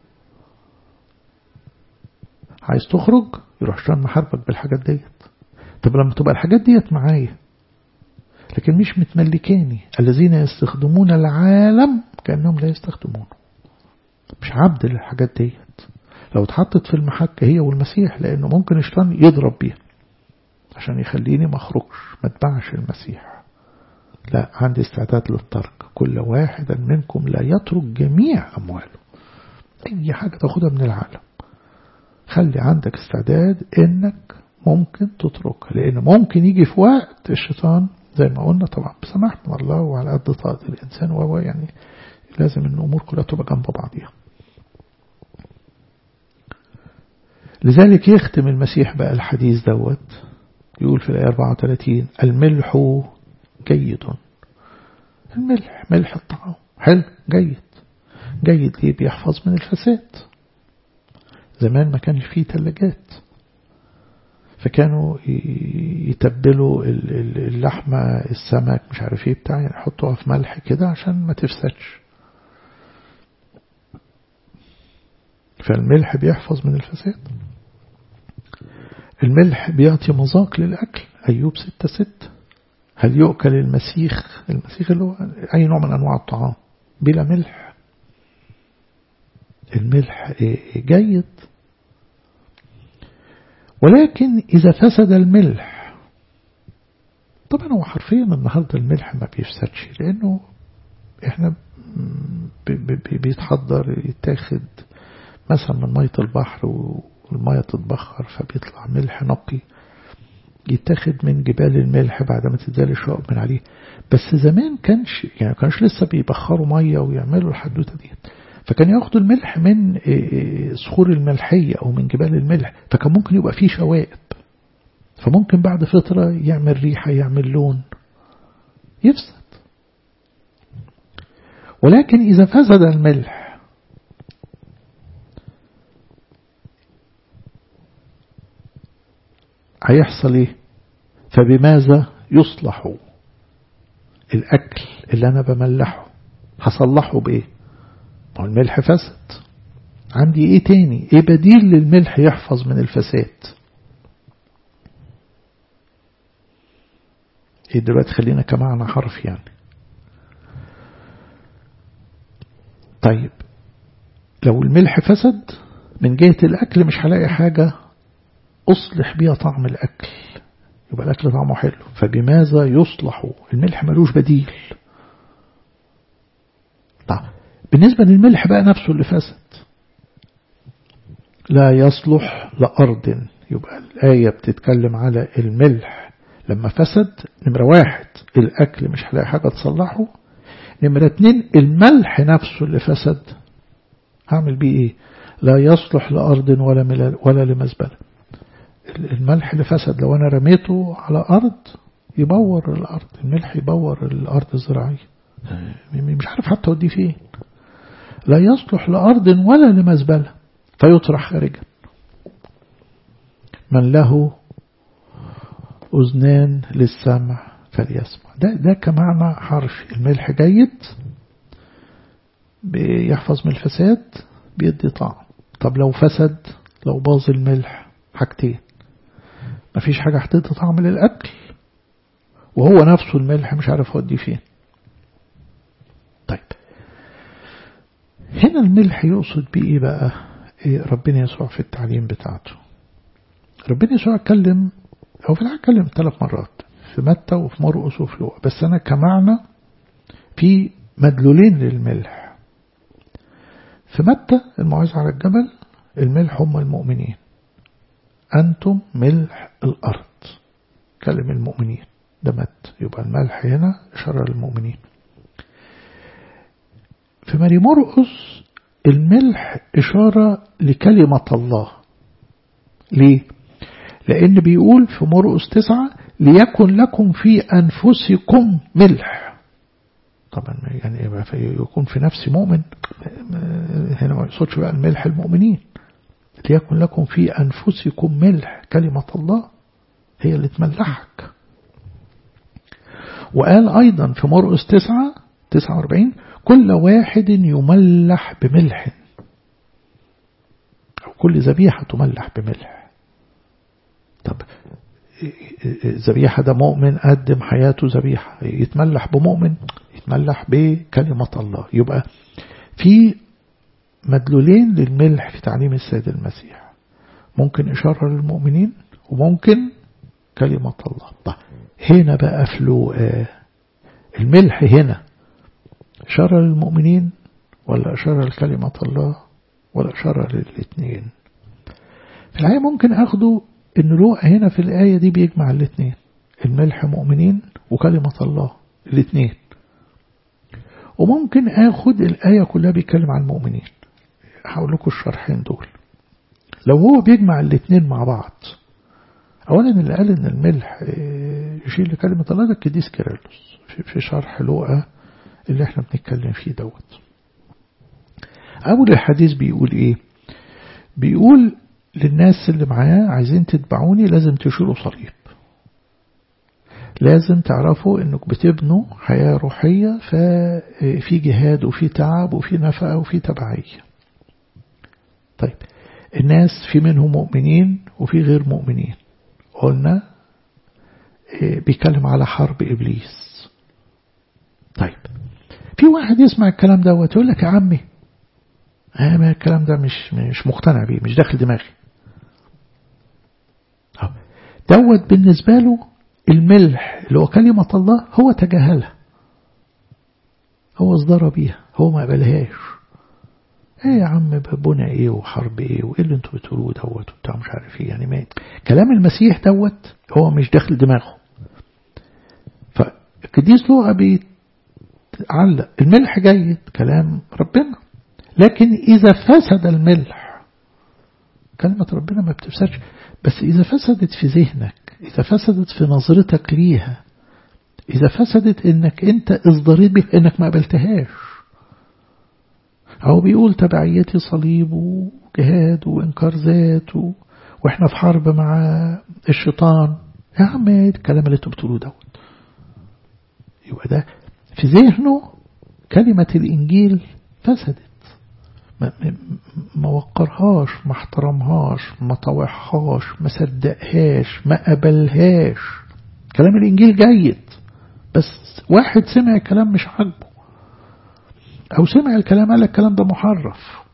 عايز تخرج يروح الشيطان محاربك بالحاجات ديت طب لما تبقى الحاجات ديت معايا لكن مش متملكاني الذين يستخدمون العالم كأنهم لا يستخدمونه مش عبد للحاجات ديت لو اتحطت في المحك هي والمسيح لأنه ممكن الشيطان يضرب بيها عشان يخليني ما اخرجش ما اتبعش المسيح لا عندي استعداد للترك كل واحد منكم لا يترك جميع أمواله أي حاجة تاخدها من العالم خلي عندك استعداد انك ممكن تتركها لان ممكن يجي في وقت الشيطان زي ما قلنا طبعا بسماح من الله وعلى قد طاقة الإنسان وهو يعني لازم الأمور كلها تبقى جنب بعضيها لذلك يختم المسيح بقى الحديث دوت يقول في الآية 34 الملح جيد الملح ملح الطعام حلو جيد جيد ليه بيحفظ من الفساد زمان ما كانش فيه ثلاجات فكانوا يتبلوا اللحمة السمك مش عارف ايه بتاع يعني يحطوها في ملح كده عشان ما تفسدش فالملح بيحفظ من الفساد الملح بيعطي مذاق للأكل أيوب ستة ستة هل يؤكل المسيخ المسيخ اللي هو أي نوع من أنواع الطعام بلا ملح الملح جيد ولكن إذا فسد الملح طبعا هو حرفيا النهاردة الملح ما بيفسدش لأنه احنا بيتحضر يتاخد مثلا من مية البحر والمية تتبخر فبيطلع ملح نقي يتاخد من جبال الملح بعد ما تتزال الشقق من عليه بس زمان كانش يعني كانش لسه بيبخروا مية ويعملوا الحدوتة دي فكان ياخدوا الملح من صخور الملحية أو من جبال الملح فكان ممكن يبقى فيه شوائب فممكن بعد فترة يعمل ريحة يعمل لون يفسد ولكن إذا فسد الملح هيحصل ايه فبماذا يصلح الأكل اللي أنا بملحه هصلحه بإيه ما الملح فسد عندي ايه تاني ايه بديل للملح يحفظ من الفساد ايه دلوقتي خلينا كمعنى حرف يعني طيب لو الملح فسد من جهة الأكل مش هلاقي حاجة أصلح بيها طعم الأكل يبقى الأكل طعمه حلو فبماذا يصلح الملح ملوش بديل طيب بالنسبة للملح بقى نفسه اللي فسد لا يصلح لأرض يبقى الآية بتتكلم على الملح لما فسد نمرة واحد الأكل مش هلاقي حاجة تصلحه نمرة اتنين الملح نفسه اللي فسد هعمل بيه ايه لا يصلح لأرض ولا, ولا لمزبلة الملح اللي فسد لو أنا رميته على أرض يبور الأرض الملح يبور الأرض الزراعية مش عارف حتى أوديه فين لا يصلح لأرض ولا لمزبلة فيطرح خارجا من له أذنان للسمع فليسمع ده, ده كمعنى حرفي الملح جيد بيحفظ من الفساد بيدي طعم طب لو فسد لو باظ الملح حاجتين مفيش حاجة هتدي طعم للأكل وهو نفسه الملح مش عارف اوديه فين طيب هنا الملح يقصد بيه ايه بقى إيه ربنا يسوع في التعليم بتاعته ربنا يسوع اتكلم او في الحقيقة اتكلم ثلاث مرات في متى وفي مرقس وفي لوقا بس انا كمعنى في مدلولين للملح في متى الموعظة على الجبل الملح هم المؤمنين أنتم ملح الأرض كلم المؤمنين ده مت يبقى الملح هنا إشارة للمؤمنين في ماري مرقس الملح إشارة لكلمة الله ليه؟ لأن بيقول في مرقس تسعة ليكن لكم في أنفسكم ملح طبعا يعني يكون في نفس مؤمن هنا ما يقصدش بقى الملح المؤمنين ليكن لكم في أنفسكم ملح كلمة الله هي اللي تملحك وقال أيضا في مرقس تسعة تسعة واربعين كل واحد يملح بملح أو كل ذبيحة تملح بملح طب ذبيحة ده مؤمن قدم حياته ذبيحة يتملح بمؤمن يتملح بكلمة الله يبقى في مدلولين للملح في تعليم السيد المسيح ممكن إشارة للمؤمنين وممكن كلمة الله طيب هنا بقى فلو آه الملح هنا إشارة للمؤمنين ولا إشارة لكلمة الله ولا إشارة للاثنين في الحقيقة ممكن أخده إن لوقا هنا في الآية دي بيجمع الاثنين الملح مؤمنين وكلمة الله الاثنين وممكن أخد الآية كلها بيتكلم عن المؤمنين هقول لكم الشرحين دول لو هو بيجمع الاثنين مع بعض أولا اللي قال إن الملح يشيل لكلمة الله ده القديس كيرلس في شرح لوقا اللي احنا بنتكلم فيه دوت أول الحديث بيقول إيه بيقول للناس اللي معاه عايزين تتبعوني لازم تشيلوا صليب لازم تعرفوا انك بتبنوا حياة روحية ففي جهاد وفي تعب وفي نفقة وفي تبعية طيب الناس في منهم مؤمنين وفي غير مؤمنين قلنا بيتكلم على حرب إبليس طيب في واحد يسمع الكلام دوت يقول لك يا عمي آه ما الكلام ده مش مش مقتنع بيه مش داخل دماغي دوت بالنسبة له الملح اللي هو كلمة الله هو تجاهلها هو اصدر بيها هو ما قبلهاش ايه يا عم بنا ايه وحرب ايه وايه اللي انتوا بتقولوه دوت وبتاع مش عارف ايه يعني ما كلام المسيح دوت هو مش داخل دماغه فالقديس لوقا بيتعلق الملح جيد كلام ربنا لكن إذا فسد الملح كلمة ربنا ما بتفسدش بس إذا فسدت في ذهنك إذا فسدت في نظرتك ليها إذا فسدت إنك أنت اصدريت بها إنك ما قبلتهاش أو بيقول تبعيتي صليب وجهاد وإنكار ذات و... وإحنا في حرب مع الشيطان يا عم الكلام اللي انتوا بتقولوه دوت يبقى ده في ذهنه كلمة الإنجيل فسدت ما, ما وقرهاش ما احترمهاش ما طوعهاش ما صدقهاش ما قبلهاش كلام الإنجيل جيد بس واحد سمع الكلام مش عاجبه أو سمع الكلام قال الكلام ده محرف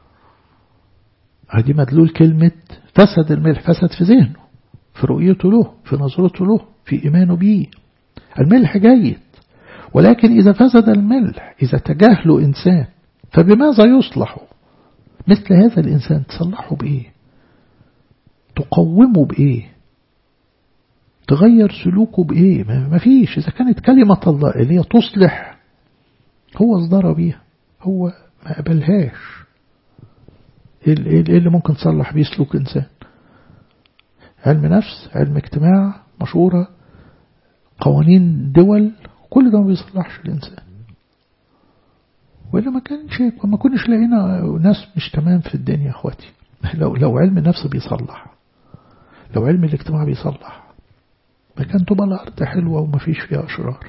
هذه مدلول كلمة فسد الملح فسد في ذهنه في رؤيته له في نظرته له في إيمانه به الملح جيد ولكن إذا فسد الملح إذا تجاهله إنسان فبماذا يصلح مثل هذا الإنسان تصلحه بإيه تقومه بإيه تغير سلوكه بإيه ما فيش إذا كانت كلمة الله اللي هي تصلح هو اصدر بيها هو ما قبلهاش ايه اللي ممكن تصلح بيه سلوك إنسان علم نفس علم اجتماع مشورة قوانين دول كل ده ما بيصلحش الإنسان وإلا ما كانش ما كناش لقينا ناس مش تمام في الدنيا يا اخواتي لو لو علم النفس بيصلح لو علم الاجتماع بيصلح ما كان تبقى الأرض حلوة وما فيش فيها أشرار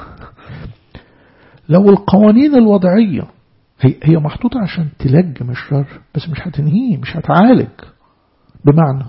لو القوانين الوضعية هي هي محطوطة عشان تلجم الشر بس مش هتنهيه مش هتعالج بمعنى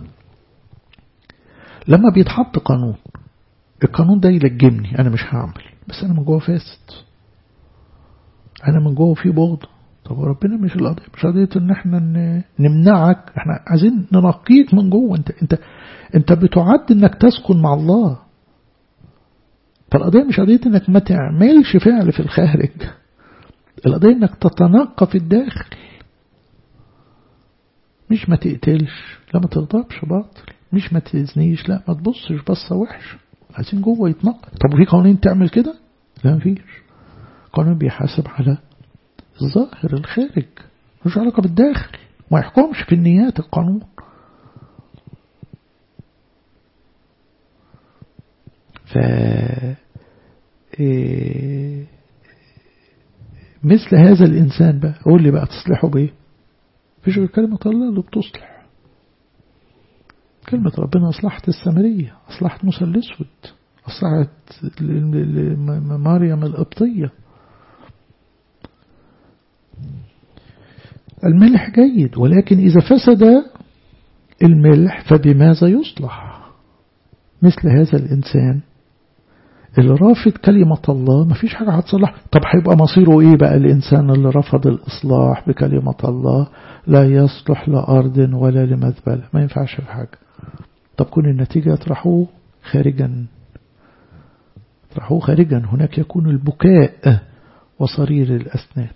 لما بيتحط قانون القانون ده يلجمني أنا مش هعمل بس أنا من جوه فاسد أنا من جوه في بغض طب ربنا مش القضية مش قضية إن إحنا نمنعك إحنا عايزين ننقيك من جوه أنت أنت أنت بتعد إنك تسكن مع الله فالقضية مش قضية إنك ما تعملش فعل في الخارج القضية إنك تتنقى في الداخل مش ما تقتلش لا ما تغضبش باطل مش ما تزنيش لا ما تبصش بصة وحشة عايزين جوه يتنقى طب وفي قوانين تعمل كده لا مفيش قانون بيحاسب على الظاهر الخارج مش علاقة بالداخل ما يحكمش في النيات القانون ف إيه مثل هذا الإنسان بقى قول لي بقى تصلحه بإيه فيش غير كلمة الله اللي بتصلح كلمة ربنا أصلحت السامرية أصلحت موسى الأسود أصلحت مريم القبطية الملح جيد ولكن إذا فسد الملح فبماذا يصلح مثل هذا الإنسان اللي رافض كلمة الله ما فيش حاجة هتصلح طب هيبقى مصيره إيه بقى الإنسان اللي رفض الإصلاح بكلمة الله لا يصلح لأرض ولا لمذبلة ما ينفعش في حاجة طب كون النتيجة يطرحوه خارجا يطرحوه خارجا هناك يكون البكاء وصرير الأسنان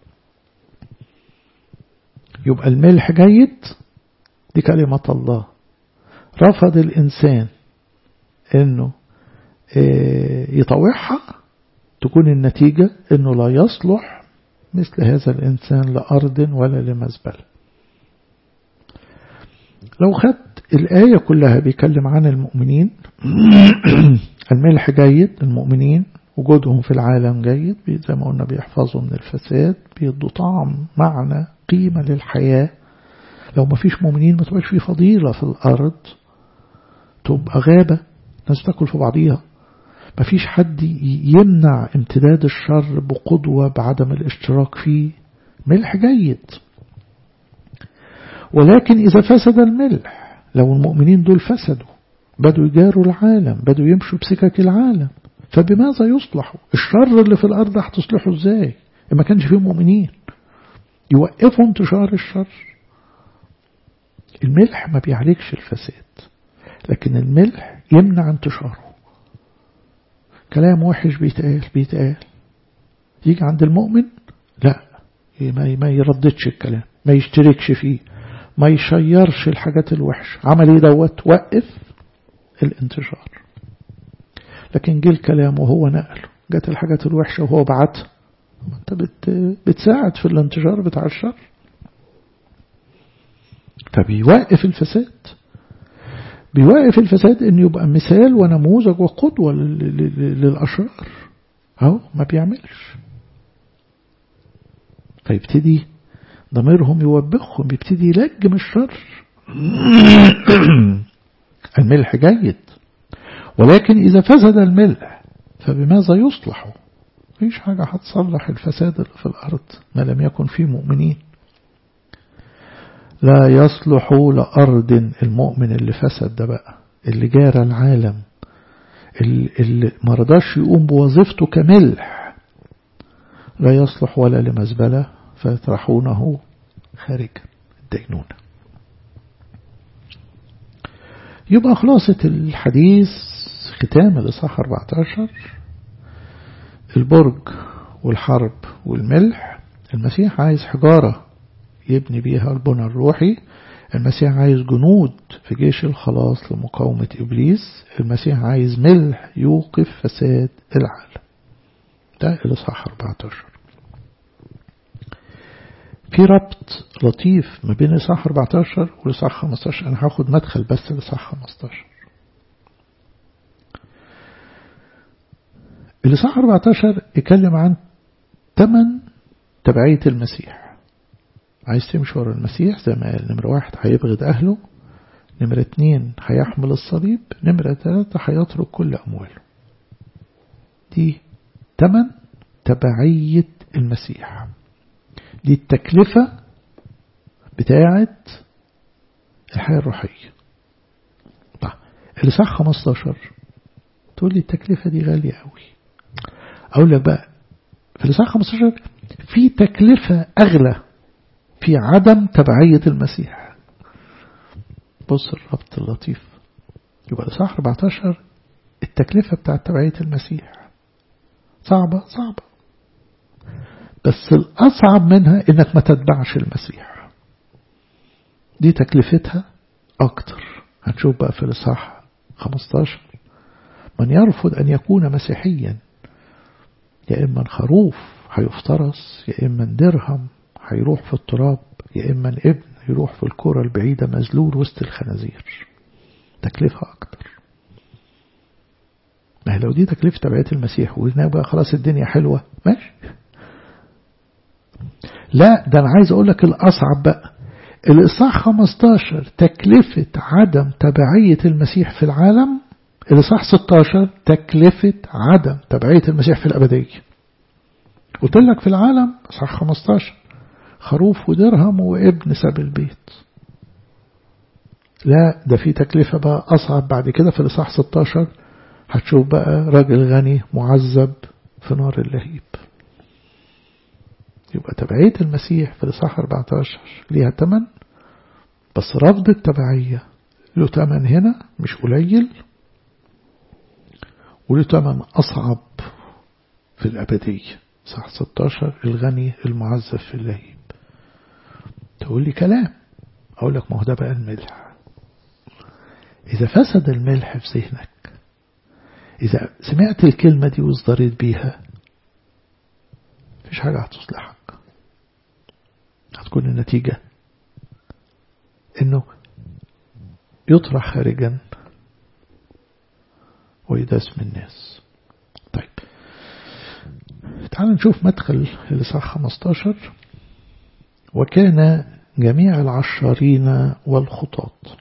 يبقى الملح جيد دي كلمة الله رفض الإنسان أنه يطوعها تكون النتيجة أنه لا يصلح مثل هذا الإنسان لأرض ولا لمزبل لو خدت الآية كلها بيكلم عن المؤمنين الملح جيد المؤمنين وجودهم في العالم جيد زي ما قلنا بيحفظوا من الفساد بيدوا طعم معنى قيمة للحياة لو ما فيش مؤمنين ما تبقاش في فضيلة في الأرض تبقى غابة ناس تاكل في بعضيها ما فيش حد يمنع امتداد الشر بقدوة بعدم الاشتراك فيه ملح جيد ولكن إذا فسد الملح لو المؤمنين دول فسدوا بدوا يجاروا العالم بدوا يمشوا بسكك العالم فبماذا يصلحوا الشر اللي في الأرض هتصلحه ازاي ما كانش فيه مؤمنين يوقفوا انتشار الشر الملح ما بيعالجش الفساد لكن الملح يمنع انتشاره كلام وحش بيتقال بيتقال يجي عند المؤمن لا ما يرددش الكلام ما يشتركش فيه ما يشيرش الحاجات الوحشة عمل ايه دوت وقف الانتشار لكن جه الكلام وهو نقله جت الحاجات الوحشة وهو بعتها انت بت بتساعد في الانتشار بتاع الشر فبيوقف الفساد بيوقف الفساد ان يبقى مثال ونموذج وقدوة للأشرار اهو ما بيعملش فيبتدي ضميرهم يوبخهم بيبتدي يلجم الشر الملح جيد ولكن إذا فسد الملح فبماذا يصلح مفيش حاجة هتصلح الفساد اللي في الأرض ما لم يكن فيه مؤمنين لا يصلح لأرض المؤمن اللي فسد ده بقى اللي جار العالم اللي مرضاش يقوم بوظيفته كملح لا يصلح ولا لمزبلة فيطرحونه خارج الدينونة يبقى خلاصة الحديث ختام الإصحاح 14 البرج والحرب والملح المسيح عايز حجارة يبني بيها البنى الروحي المسيح عايز جنود في جيش الخلاص لمقاومة إبليس المسيح عايز ملح يوقف فساد العالم ده الإصحاح 14 في ربط لطيف ما بين الإصحاح 14 والإصحاح 15 أنا هاخد مدخل بس الإصحاح 15 الإصحاح 14 يتكلم عن ثمن تبعية المسيح عايز تمشي ورا المسيح زي ما قال نمرة واحد هيبغض أهله نمرة اتنين هيحمل الصليب نمرة ثلاثة هيترك كل أمواله دي ثمن تبعية المسيح دي التكلفة بتاعة الحياة الروحية طيب الإصحاح 15 تقول لي التكلفة دي غالية قوي أقول لك بقى في الإصحاح 15 في تكلفة أغلى في عدم تبعية المسيح بص الربط اللطيف يبقى الإصحاح 14 التكلفة بتاعة تبعية المسيح صعبة صعبة بس الأصعب منها إنك ما تتبعش المسيح دي تكلفتها أكتر هنشوف بقى في الإصحاح 15 من يرفض أن يكون مسيحيا يا إما خروف هيفترس يا إما درهم هيروح في التراب يا إما ابن يروح في الكرة البعيدة مزلول وسط الخنازير تكلفة أكتر ما هي لو دي تكلفة تبعية المسيح وقلنا خلاص الدنيا حلوة ماشي لا ده أنا عايز أقول لك الأصعب بقى الإصحاح 15 تكلفة عدم تبعية المسيح في العالم الإصحاح 16 تكلفة عدم تبعية المسيح في الأبدية قلت لك في العالم إصحاح 15 خروف ودرهم وابن ساب البيت لا ده في تكلفة بقى أصعب بعد كده في الإصحاح 16 هتشوف بقى راجل غني معذب في نار اللهيب يبقى تبعية المسيح في الإصحاح 14 ليها تمن بس رفض التبعية له تمن هنا مش قليل وله تمن أصعب في الأبدية صح 16 الغني المعذب في اللهيب تقول لي كلام أقول لك ما هو ده بقى الملح إذا فسد الملح في ذهنك إذا سمعت الكلمة دي واصدريت بيها مفيش حاجة هتصلحك هتكون النتيجة إنه يطرح خارجا ويداس من الناس طيب تعال نشوف مدخل الإصحاح 15 وكان جميع العشارين والخطاط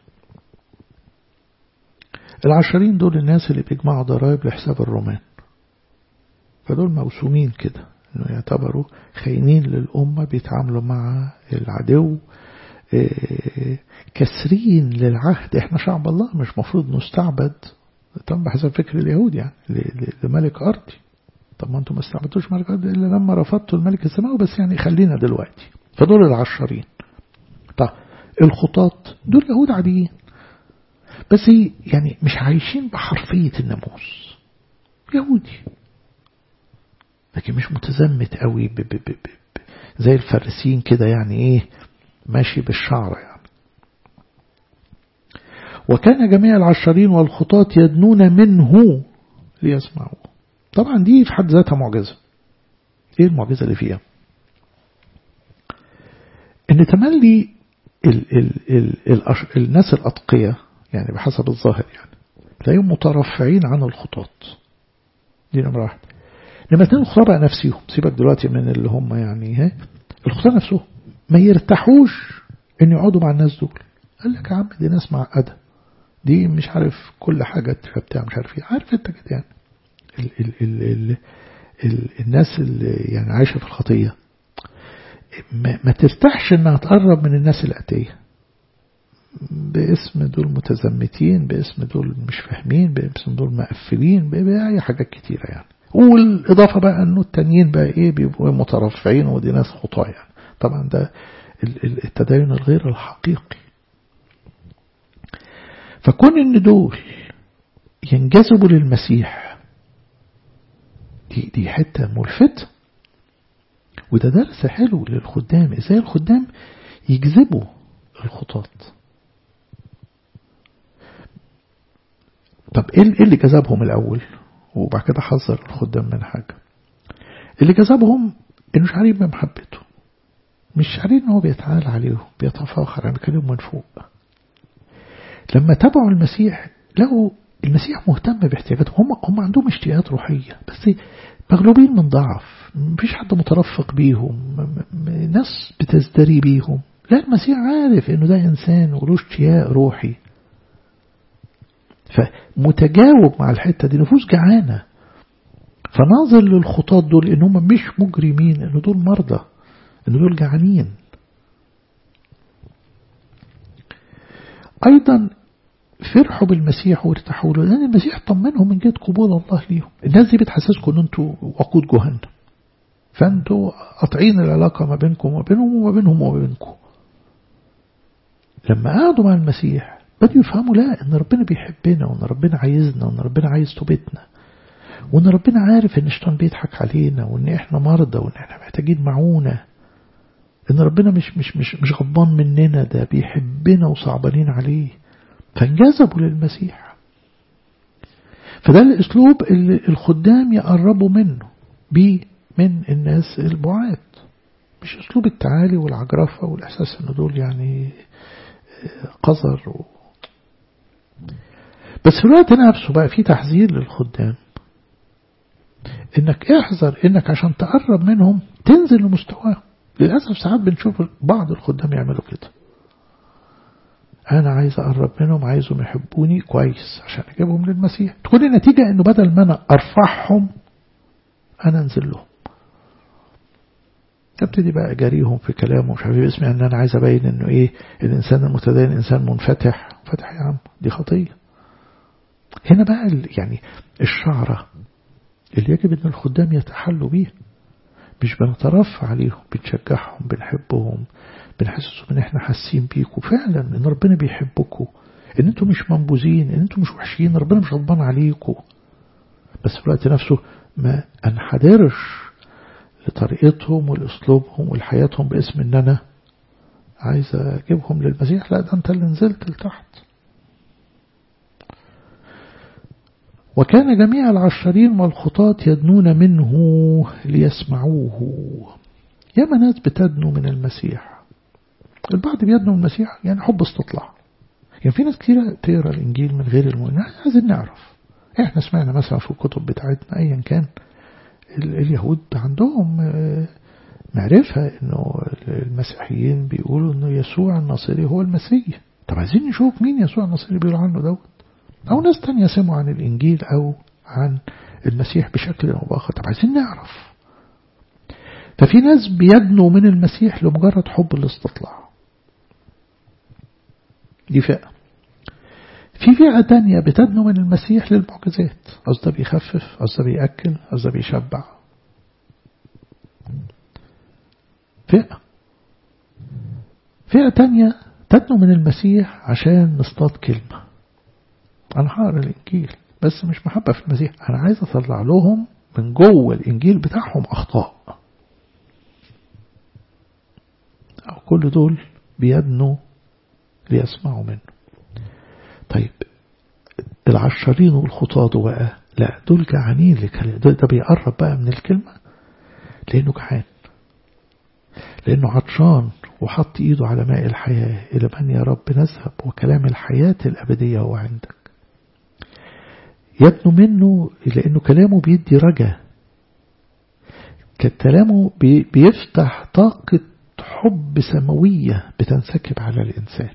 العشرين دول الناس اللي بيجمعوا ضرائب لحساب الرومان فدول موسومين كده انه يعتبروا خاينين للأمة بيتعاملوا مع العدو كسرين للعهد احنا شعب الله مش مفروض نستعبد طبعا بحسب فكر اليهود يعني لملك أرضي طب ما انتم ما استعبدتوش ملك أرضي إلا لما رفضتوا الملك السماوي بس يعني خلينا دلوقتي فدول العشرين طب الخطاط دول يهود عاديين بس يعني مش عايشين بحرفية الناموس يهودي لكن مش متزمت قوي ب ب ب ب زي الفارسيين كده يعني ايه ماشي بالشعر يعني وكان جميع العشرين والخطاة يدنون منه ليسمعوه طبعا دي في حد ذاتها معجزة ايه المعجزة اللي فيها ان تملي ال ال ال ال الناس الأتقية يعني بحسب الظاهر يعني تلاقيهم مترفعين عن الخطاط دي نمرة واحد لما اتنين الخطاة نفسيهم سيبك دلوقتي من اللي هم يعني ها الخطاة نفسهم ما يرتاحوش ان يقعدوا مع الناس دول قال لك يا عم دي ناس معقدة دي مش عارف كل حاجة بتاع مش عارف ايه عارف انت كده يعني ال ال ال ال ال الناس اللي يعني عايشة في الخطية ما, ما ترتاحش انها تقرب من الناس الأتية باسم دول متزمتين باسم دول مش فاهمين باسم دول مقفلين بأي حاجات كتيرة يعني والإضافة بقى أنه التانيين بقى إيه بيبقوا مترفعين ودي ناس خطاة يعني طبعا ده التدين الغير الحقيقي فكون ان دول ينجذبوا للمسيح دي, دي حتة ملفتة وده درس حلو للخدام ازاي الخدام يجذبوا الخطاط طب ايه اللي جذبهم الاول وبعد كده حذر الخدام من حاجة اللي جذبهم انه مش عارفين بمحبته مش عارفين ان هو بيتعال عليهم بيتفاخر انا بكلمهم من فوق لما تابعوا المسيح لقوا المسيح مهتم باحتياجاتهم هم هم عندهم اشتياقات روحية بس مغلوبين من ضعف مفيش حد مترفق بيهم ناس بتزدري بيهم لا المسيح عارف انه ده انسان وله اشتياق روحي فمتجاوب مع الحتة دي نفوس جعانة فناظر للخطاط دول ان هم مش مجرمين ان دول مرضى ان دول جعانين ايضا فرحوا بالمسيح وارتاحوا له لان المسيح طمنهم من جهه قبول الله ليهم الناس دي بتحسسكم ان انتوا وقود جهنم فانتوا قاطعين العلاقه ما بينكم وبينهم وما بينهم وبينكم لما قعدوا مع المسيح بدأوا يفهموا لا ان ربنا بيحبنا وان ربنا عايزنا وان ربنا عايز توبتنا وان ربنا عارف ان الشيطان بيضحك علينا وان احنا مرضى وان احنا محتاجين معونه ان ربنا مش مش مش مش غضبان مننا ده بيحبنا وصعبانين عليه فانجذبوا للمسيح فده الاسلوب اللي الخدام يقربوا منه بيه من الناس البعاد مش اسلوب التعالي والعجرفة والاحساس ان دول يعني قذر و... بس في الوقت نفسه بقى في تحذير للخدام انك احذر انك عشان تقرب منهم تنزل لمستواهم للأسف ساعات بنشوف بعض الخدام يعملوا كده أنا عايز أقرب منهم عايزهم يحبوني كويس عشان أجيبهم للمسيح تكون النتيجة أنه بدل ما أنا أرفعهم أنا أنزل لهم ابتدي بقى أجاريهم في كلامه مش عارف اسمي أن أنا عايز أبين أنه إيه الإنسان المتدين إنسان منفتح فتح يا عم دي خطية هنا بقى يعني الشعرة اللي يجب أن الخدام يتحلوا بيه مش بنترفع عليهم بنشجعهم بنحبهم بنحسسهم ان احنا حاسين بيكم فعلا ان ربنا بيحبكم ان انتم مش منبوذين ان انتم مش وحشين ربنا مش غضبان عليكم بس في الوقت نفسه ما انحدرش لطريقتهم ولاسلوبهم ولحياتهم باسم ان انا عايز اجيبهم للمسيح لا ده انت اللي نزلت لتحت وكان جميع العشرين والخطاة يدنون منه ليسمعوه ياما ناس بتدنو من المسيح البعض بيدنو من المسيح يعني حب استطلاع يعني في ناس كتيرة تقرا الإنجيل من غير المؤمنين عايزين نعرف احنا سمعنا مثلا في الكتب بتاعتنا أيا كان اليهود عندهم معرفة انه المسيحيين بيقولوا انه يسوع الناصري هو المسيح طب عايزين نشوف مين يسوع الناصري بيقولوا عنه دوت او ناس تانية سمعوا عن الانجيل او عن المسيح بشكل او باخر طب عايزين نعرف ففي ناس بيدنوا من المسيح لمجرد حب الاستطلاع دي فئة في فئة تانية بتدنو من المسيح للمعجزات قصده بيخفف قصده بيأكل قصده بيشبع فئة فئة تانية تدنو من المسيح عشان نصطاد كلمة أنا هقرا الإنجيل بس مش محبة في المسيح أنا عايز أطلع لهم من جوه الإنجيل بتاعهم أخطاء أو كل دول بيدنوا ليسمعوا منه طيب العشرين والخطاة بقى لا دول جعانين لكلمة ده بيقرب بقى من الكلمة لأنه جعان لأنه عطشان وحط إيده على ماء الحياة إلى من يا رب نذهب وكلام الحياة الأبدية هو عندك يبنو منه لأنه كلامه بيدي رجا كلامه بيفتح طاقة حب سماوية بتنسكب على الإنسان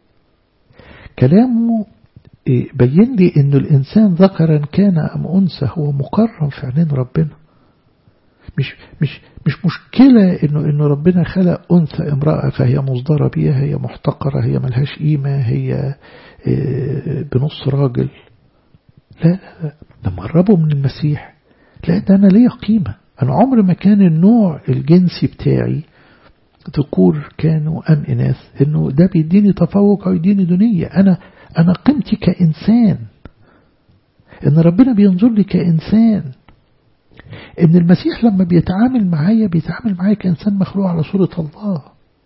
كلامه بين لي أن الإنسان ذكرا كان أم أنثى هو مكرم في عينين ربنا مش مش مش مشكلة إنه إنه ربنا خلق أنثى امرأة فهي مصدرة بيها هي محتقرة هي ملهاش قيمة هي بنص راجل لا لا لا لما قربوا من المسيح لا ده أنا ليا قيمة أنا عمر ما كان النوع الجنسي بتاعي ذكور كانوا أم إناث إنه ده بيديني تفوق أو يديني دنية أنا أنا قيمتي كإنسان إن ربنا بينظر لي كإنسان إن المسيح لما بيتعامل معايا بيتعامل معايا كإنسان مخلوق على صورة الله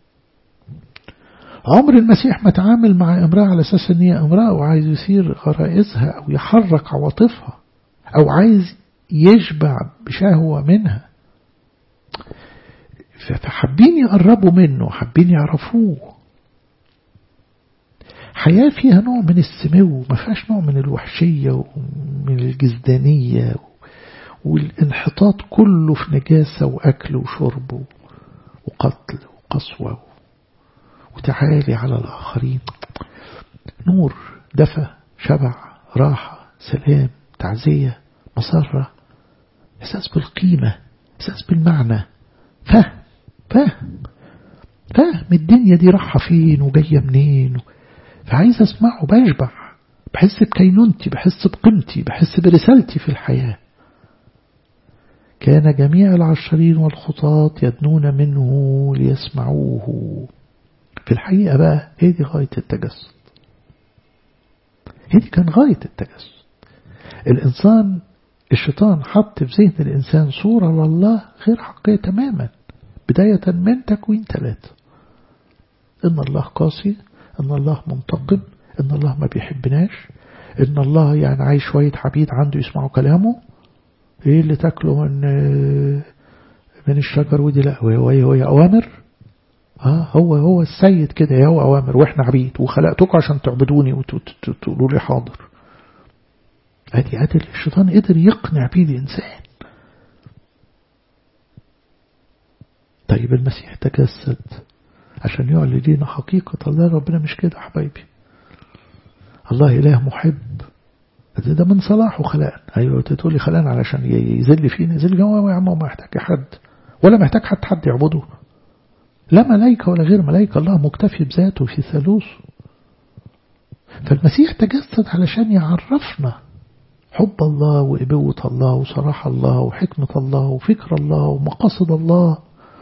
عمر المسيح ما تعامل مع امرأة على أساس إن هي امرأة وعايز يثير غرائزها أو يحرك عواطفها أو عايز يشبع بشهوة منها فحابين يقربوا منه حابين يعرفوه حياة فيها نوع من السمو ما فيهاش نوع من الوحشية ومن الجزدانية والانحطاط كله في نجاسة وأكل وشرب وقتل وقسوة وتعالي على الآخرين نور دفى شبع راحة سلام تعزية مسرة إحساس بالقيمة إحساس بالمعنى فهم فهم فهم الدنيا دي راحة فين وجاية منين فعايز أسمعه بشبع بحس بكينونتي بحس بقيمتي بحس برسالتي في الحياة كان جميع العشرين والخطاة يدنون منه ليسمعوه في الحقيقة بقى هي دي غاية التجسد هي دي كان غاية التجسد الإنسان الشيطان حط في ذهن الإنسان صورة لله غير حقيقية تماما بداية من تكوين ثلاثة إن الله قاسي إن الله منتقم إن الله ما بيحبناش إن الله يعني عايز شوية عبيد عنده يسمعوا كلامه إيه اللي تاكله من من الشجر ودي لا وهي وهي أوامر آه هو هو السيد كده هو أوامر وإحنا عبيد وخلقتكم عشان تعبدوني وتقولوا لي حاضر ادي ادي الشيطان قدر يقنع بيه الإنسان طيب المسيح تجسد عشان يعلن لنا حقيقة الله ربنا مش كده يا حبايبي الله إله محب ده من صلاحه خلقنا أيوة تقول لي خلقنا علشان يذل فينا يذل فينا هو يا عم ما محتاج حد ولا محتاج حتى حد يعبده لا ملائكة ولا غير ملائكة الله مكتفي بذاته في ثالوث فالمسيح تجسد علشان يعرفنا حب الله وإبوة الله وصراحة الله وحكمة الله وفكر الله ومقاصد الله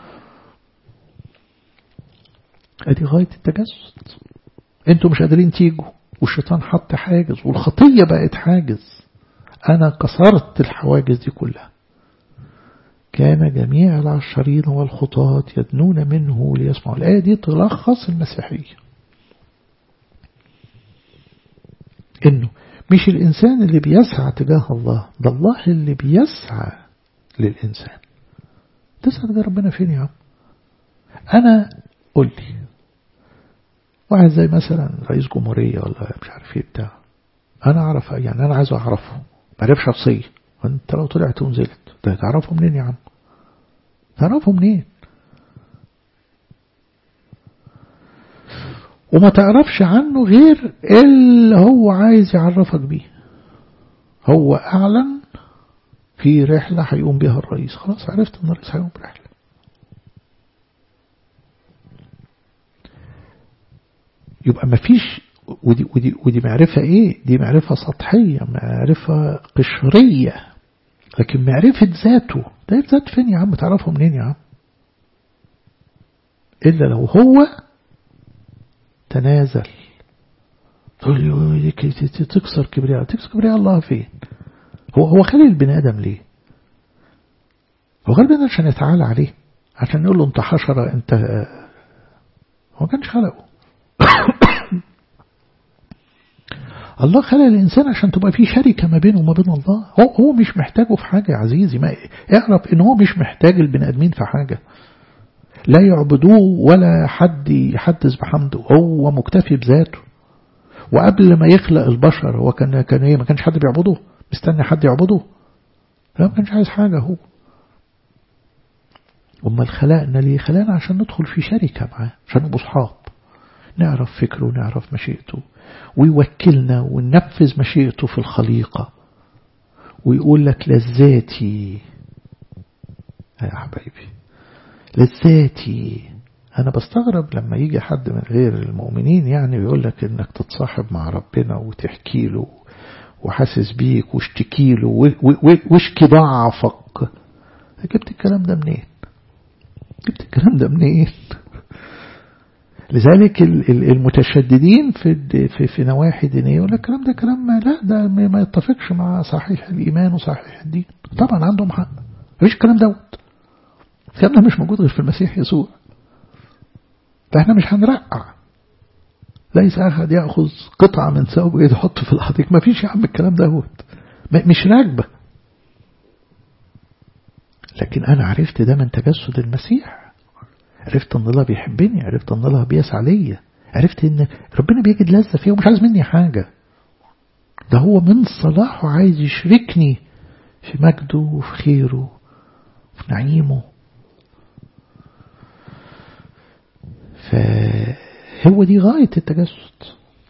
ادي غاية التجسد انتوا مش قادرين تيجوا والشيطان حط حاجز والخطية بقت حاجز انا كسرت الحواجز دي كلها كان جميع العشرين والخطاة يدنون منه ليسمعوا الآية دي تلخص المسيحية انه مش الإنسان اللي بيسعى تجاه الله ده الله اللي بيسعى للإنسان تسعى تجاه ربنا فين يا عم أنا قل لي واحد زي مثلا رئيس جمهورية ولا مش عارف ايه بتاع انا اعرف يعني انا عايز اعرفه معرفة شخصية انت لو طلعت ونزلت ده تعرفه منين يا عم تعرفه منين وما تعرفش عنه غير اللي هو عايز يعرفك بيه هو اعلن في رحلة هيقوم بها الرئيس خلاص عرفت ان الرئيس هيقوم برحلة يبقى ما فيش ودي, ودي, ودي معرفة ايه دي معرفة سطحية معرفة قشرية لكن معرفة ذاته ده ذات فين يا عم تعرفه منين يا عم إلا لو هو تنازل تقول لي تكسر كبرياء تكسر كبرياء الله فين هو هو خلي البني آدم ليه هو خلي البني آدم عشان يتعالى عليه عشان يقول له انت حشرة انت هو ما كانش خلقه الله خلق الإنسان عشان تبقى في شركة ما بينه وما بين الله هو, هو مش محتاجه في حاجة يا عزيزي ما اعرف ان هو مش محتاج البني آدمين في حاجة لا يعبدوه ولا حد يحدث بحمده هو مكتفي بذاته وقبل ما يخلق البشر هو كان كان ايه ما كانش حد بيعبده مستني حد يعبده لا ما كانش عايز حاجة هو امال خلقنا ليه خلقنا عشان ندخل في شركة معاه عشان نبقى صحاب نعرف فكره ونعرف مشيئته ويوكلنا وننفذ مشيئته في الخليقة ويقول لك لذاتي يا حبايبي لذاتي أنا بستغرب لما يجي حد من غير المؤمنين يعني ويقول لك إنك تتصاحب مع ربنا وتحكي له وحاسس بيك واشتكي له واشكي ضعفك جبت الكلام ده منين جبت الكلام ده منين لذلك المتشددين في في في نواحي دينيه يقول لك الكلام ده كلام ما لا ده ما يتفقش مع صحيح الايمان وصحيح الدين طبعا عندهم حق مفيش الكلام دوت الكلام ده مش موجود غير في المسيح يسوع فاحنا مش هنرقع ليس احد ياخذ قطعه من ثوبه يحط في الحديقه ما فيش يا عم الكلام دوت مش راكبه لكن انا عرفت ده من تجسد المسيح عرفت ان الله بيحبني عرفت ان الله بيسعى ليا عرفت ان ربنا بيجد لذة فيا ومش عايز مني حاجة ده هو من صلاحه عايز يشركني في مجده وفي خيره وفي نعيمه فهو دي غاية التجسد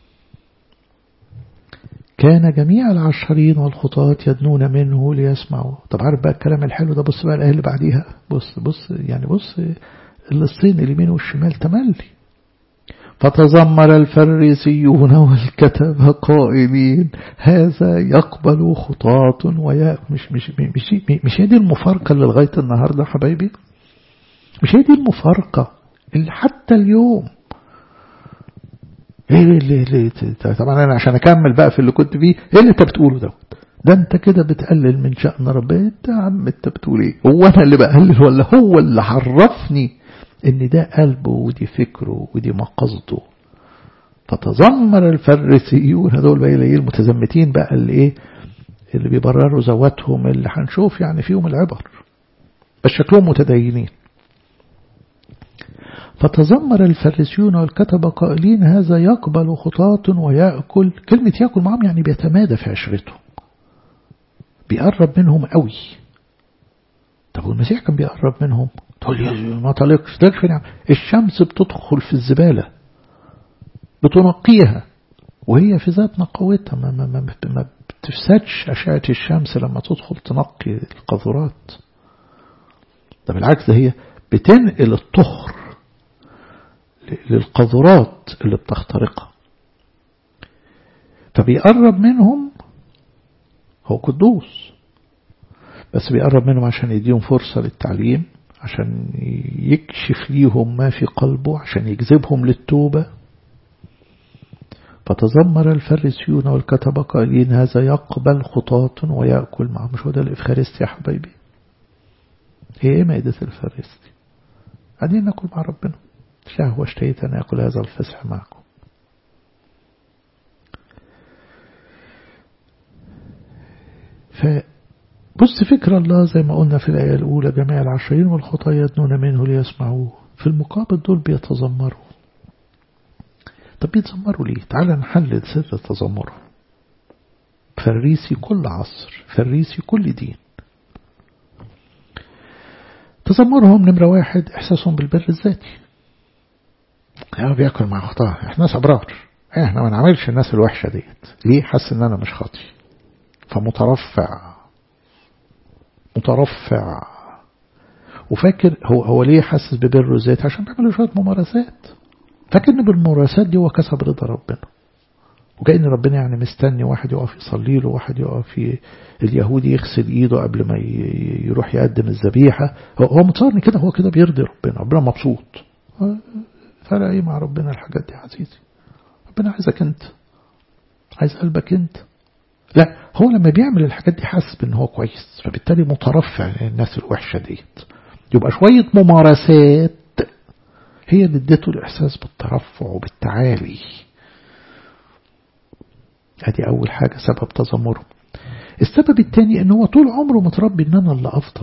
كان جميع العشرين والخطاة يدنون منه ليسمعوا طب عارف بقى الكلام الحلو ده بص بقى الآية اللي بعديها بص بص يعني بص الصين اليمين والشمال تملي فتذمر الفريسيون والكتبة قائلين هذا يقبل خطاة ويا مش مش مش مش هي دي المفارقة اللي لغاية النهاردة حبايبي مش هي دي المفارقة اللي حتى اليوم ايه اللي, اللي طبعا انا عشان اكمل بقى في اللي كنت فيه ايه اللي انت بتقوله ده ده انت كده بتقلل من شأن ربنا انت يا عم انت بتقول ايه هو انا اللي بقلل ولا هو اللي عرفني ان ده قلبه ودي فكره ودي مقصده فتذمر الفريسيون هذول بقى ايه المتزمتين بقى اللي ايه اللي بيبرروا ذواتهم اللي هنشوف يعني فيهم العبر بس شكلهم متدينين فتذمر الفريسيون والكتبة قائلين هذا يقبل خطاة ويأكل كلمة يأكل معهم يعني بيتمادى في عشرته بيقرب منهم قوي طب والمسيح كان بيقرب منهم تقول لي ما طلقش ده فين الشمس بتدخل في الزبالة بتنقيها وهي في ذات نقوتها ما, ما, ما, ما بتفسدش أشعة الشمس لما تدخل تنقي القذرات ده بالعكس ده هي بتنقل الطهر للقذرات اللي بتخترقها فبيقرب منهم هو قدوس بس بيقرب منهم عشان يديهم فرصة للتعليم عشان يكشف ليهم ما في قلبه عشان يجذبهم للتوبة فتذمر الفريسيون والكتبة قائلين هذا يقبل خطاة ويأكل معه مش هو ده الإفخارستي يا حبايبي هي ايه مائدة الفريستي قاعدين ناكل مع ربنا شهوة اشتهيت أن أكل هذا الفسح معكم فبص فكر الله زي ما قلنا في الآية الأولى جميع العشرين والخطايا يدنون منه ليسمعوه في المقابل دول بيتذمروا طب بيتذمروا ليه تعال نحلل سر تذمرهم فريسي كل عصر فريسي كل دين تذمرهم نمرة واحد إحساسهم بالبر الذاتي يعني بياكل مع أخطاء إحنا ناس أبرار إحنا ما نعملش الناس الوحشة ديت ليه حس إن أنا مش خاطي فمترفع مترفع وفاكر هو هو ليه حاسس ببره الذات عشان بيعمل شوية ممارسات فاكر ان بالممارسات دي هو كسب رضا ربنا وكأن ربنا يعني مستني واحد يقف يصلي له واحد يقف ي... اليهودي يغسل ايده قبل ما ي... يروح يقدم الذبيحة هو, هو متصورني كده هو كده بيرضي ربنا ربنا مبسوط فرق ايه مع ربنا الحاجات دي يا عزيزي ربنا عايزك انت عايز قلبك انت لا هو لما بيعمل الحاجات دي حاسس بان هو كويس فبالتالي مترفع الناس الوحشة ديت يبقى شوية ممارسات هي اللي ادته الإحساس بالترفع وبالتعالي ادي أول حاجة سبب تذمره السبب الثاني ان هو طول عمره متربي ان انا اللي افضل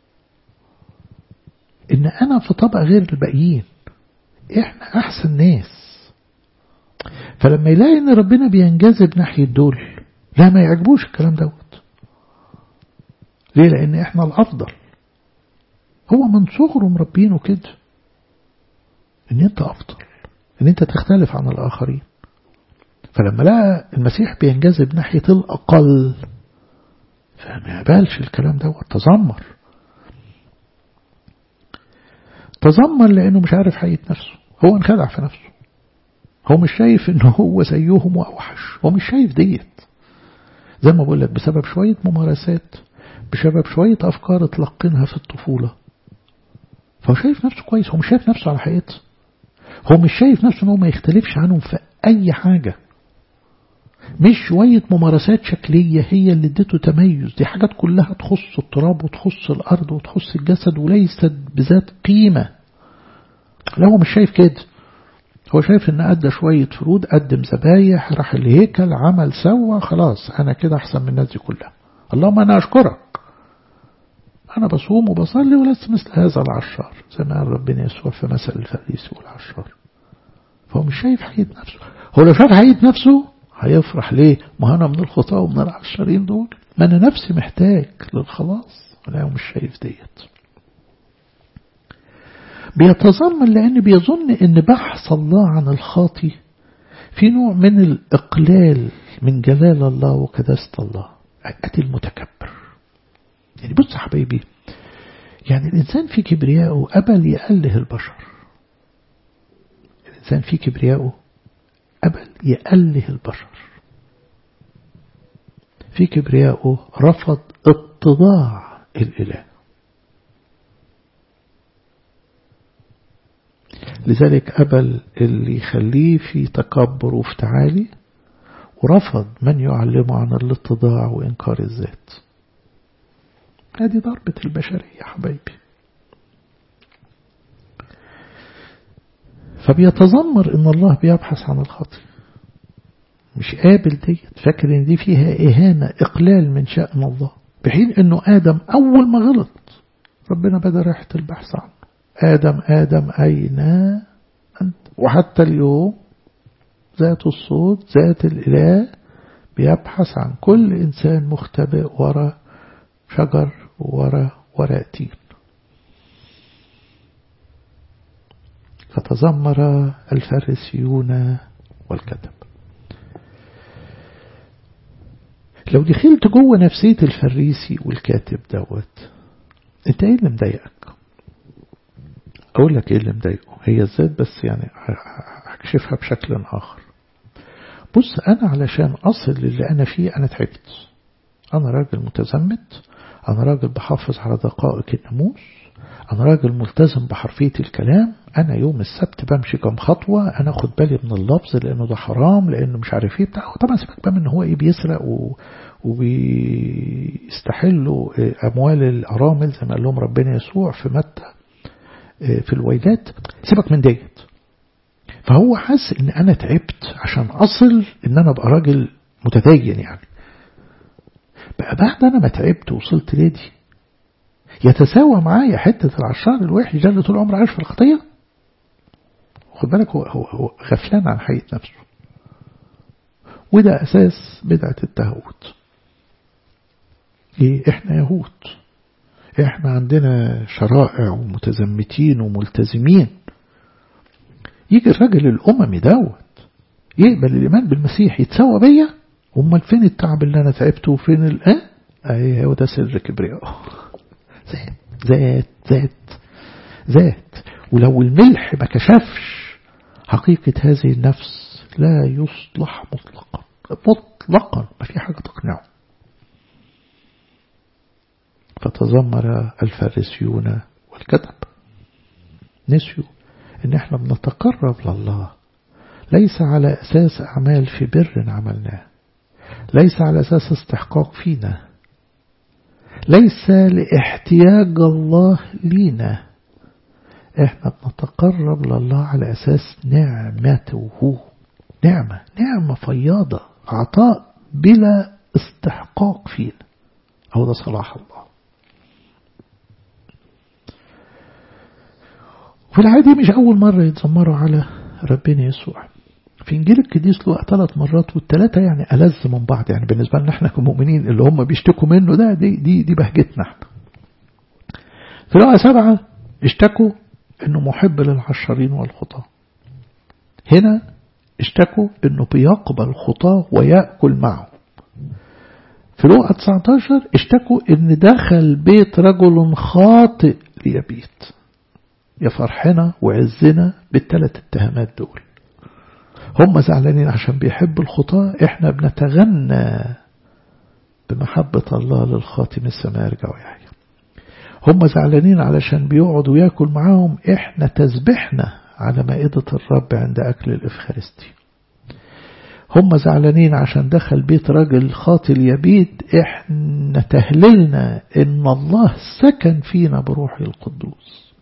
ان انا في طبق غير الباقيين احنا احسن ناس فلما يلاقي ان ربنا بينجذب ناحية دول لا ما يعجبوش الكلام دوت ليه لان احنا الافضل هو من صغره مربينه كده ان انت افضل ان انت تختلف عن الاخرين فلما لقى المسيح بينجذب ناحية الاقل فما يقبلش الكلام ده تذمر تذمر لانه مش عارف حقيقة نفسه هو انخدع في نفسه هو مش شايف انه هو زيهم واوحش هو مش شايف ديت زي ما بقول لك بسبب شوية ممارسات بسبب شوية افكار تلقنها في الطفولة فهو شايف نفسه كويس هو مش شايف نفسه على حقيقته هو مش شايف نفسه انه ما يختلفش عنهم في اي حاجة مش شوية ممارسات شكلية هي اللي ادته تميز دي حاجات كلها تخص التراب وتخص الأرض وتخص الجسد وليست بذات قيمة لا هو مش شايف كده هو شايف ان ادى شوية فروض قدم ذبايح راح الهيكل عمل سوى خلاص انا كده احسن من الناس دي كلها اللهم انا اشكرك انا بصوم وبصلي ولست مثل هذا العشار زي ما قال ربنا يسوع في مثل الفريسي والعشار فهو مش شايف حقيقة نفسه هو لو شاف حقيقة نفسه هيفرح ليه ما أنا من الخطاة ومن العشرين دول ما أنا نفسي محتاج للخلاص لا مش شايف ديت بيتذمر لأن بيظن أن بحث الله عن الخاطي في نوع من الإقلال من جلال الله وقداسة الله أتي المتكبر يعني بص حبايبي يعني الإنسان في كبريائه أبل يأله البشر الإنسان في كبريائه أبل يأله البشر في كبريائه رفض اتضاع الإله لذلك أبل اللي يخليه في تكبر وفي تعالي ورفض من يعلمه عن الاتضاع وإنكار الذات هذه ضربة البشرية يا حبايبي فبيتذمر ان الله بيبحث عن الخطي مش قابل ديت فاكر ان دي فيها اهانة اقلال من شأن الله بحين انه ادم اول ما غلط ربنا بدأ ريحة البحث عنه ادم ادم اين انت وحتى اليوم ذات الصوت ذات الاله بيبحث عن كل انسان مختبئ ورا شجر ورا ورا تين فتذمر الفارسيون والكتب لو دخلت جوه نفسية الفريسي والكاتب دوت انت ايه اللي مضايقك اقول لك ايه اللي مضايقه هي الذات بس يعني هكشفها بشكل اخر بص انا علشان اصل للي انا فيه انا تعبت انا راجل متزمت انا راجل بحافظ على دقائق الناموس أنا راجل ملتزم بحرفية الكلام أنا يوم السبت بمشي كم خطوة أنا أخد بالي من اللفظ لأنه ده حرام لأنه مش عارف إيه بتاع طبعا سيبك بقى من هو إيه بيسرق و... وبيستحلوا أموال الأرامل زي ما قال لهم ربنا يسوع في متى في الويلات سيبك من ديت فهو حس إن أنا تعبت عشان أصل إن أنا أبقى راجل متدين يعني بقى بعد أنا ما تعبت وصلت لدي يتساوى معايا حتة العشار الوحش ده اللي طول عمره عايش في الخطية خد بالك هو, هو, هو غفلان عن حقيقة نفسه وده أساس بدعة التهوت إيه إحنا يهود إحنا عندنا شرائع ومتزمتين وملتزمين يجي الراجل الأممي دوت يقبل الإيمان بالمسيح يتسوى بيا أمال فين التعب اللي أنا تعبته وفين ال أه؟ أيه هو ده سر كبرياء ذات ذات ذات ذات ولو الملح ما كشفش حقيقة هذه النفس لا يصلح مطلقا مطلقا ما في حاجة تقنعه فتذمر الفارسيون والكتب نسيوا ان احنا بنتقرب لله ليس على اساس اعمال في بر عملناه ليس على اساس استحقاق فينا ليس لاحتياج الله لينا احنا بنتقرب لله على اساس نعمته نعمة نعمة فياضة عطاء بلا استحقاق فينا هو ده صلاح الله في العادي مش أول مرة يتذمروا على ربنا يسوع في إنجيل القديس له ثلاث مرات والثلاثة يعني ألذ من بعض يعني بالنسبة لنا احنا كمؤمنين اللي هم بيشتكوا منه ده دي دي دي بهجتنا احنا في لقا سبعة اشتكوا انه محب للعشرين والخطاة هنا اشتكوا انه بيقبل الخطاة ويأكل معه في لقا 19 اشتكوا ان دخل بيت رجل خاطئ ليبيت يا فرحنا وعزنا بالثلاث اتهامات دول هم زعلانين عشان بيحبوا الخطاة احنا بنتغنى بمحبة الله للخاطئ من السماء يرجع ويحيى هم زعلانين علشان بيقعدوا وياكل معاهم احنا تسبحنا على مائدة الرب عند أكل الإفخارستي هم زعلانين عشان دخل بيت راجل خاطل يبيت احنا تهللنا ان الله سكن فينا بروحه القدوس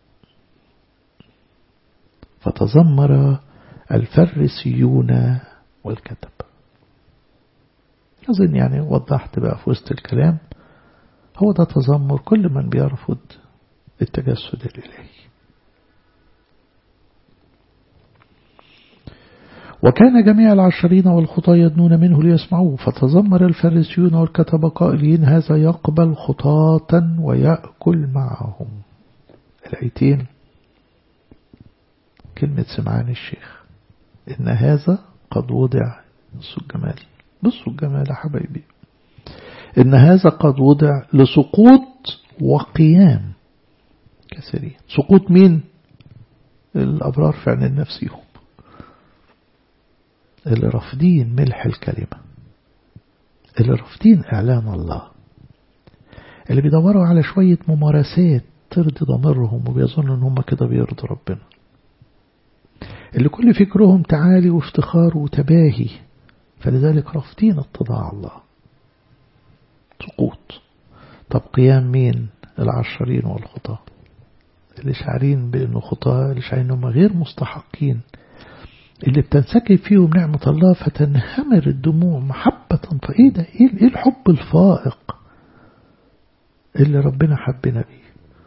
فتذمر الفريسيون والكتب أظن يعني وضحت بقى في وسط الكلام هو ده تذمر كل من بيرفض التجسد الإلهي وكان جميع العشرين والخطاة يدنون منه ليسمعوه فتذمر الفريسيون والكتب قائلين هذا يقبل خطاة ويأكل معهم الآيتين كلمة سمعان الشيخ إن هذا قد وضع بصوا الجمال بصوا الجمال يا حبايبي إن هذا قد وضع لسقوط وقيام كثيرين سقوط مين الأبرار في عين نفسهم اللي رافضين ملح الكلمة اللي رافضين إعلان الله اللي بيدوروا على شوية ممارسات ترضي ضميرهم وبيظنوا ان هم كده بيرضوا ربنا اللي كل فكرهم تعالي وافتخار وتباهي فلذلك رافضين اتضاع الله سقوط طب قيام مين العشرين والخطاة اللي شعرين بأنه خطاة اللي شعرين أنهم غير مستحقين اللي بتنسكب فيهم نعمة الله فتنهمر الدموع محبة فإيه ده إيه الحب الفائق اللي ربنا حبنا بيه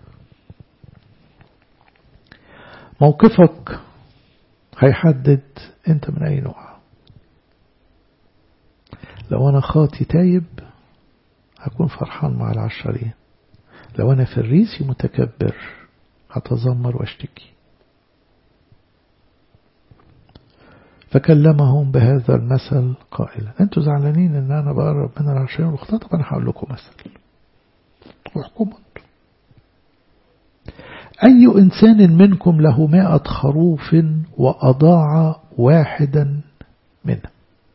موقفك هيحدد انت من اي نوع لو انا خاطي تايب هكون فرحان مع العشرين لو انا فريسي متكبر هتذمر واشتكي فكلمهم بهذا المثل قائلا انتوا زعلانين ان انا بقرب من العشرين والخطاة طب انا هقول لكم مثل واحكموا أي إنسان منكم له مائة خروف وأضاع واحدا منه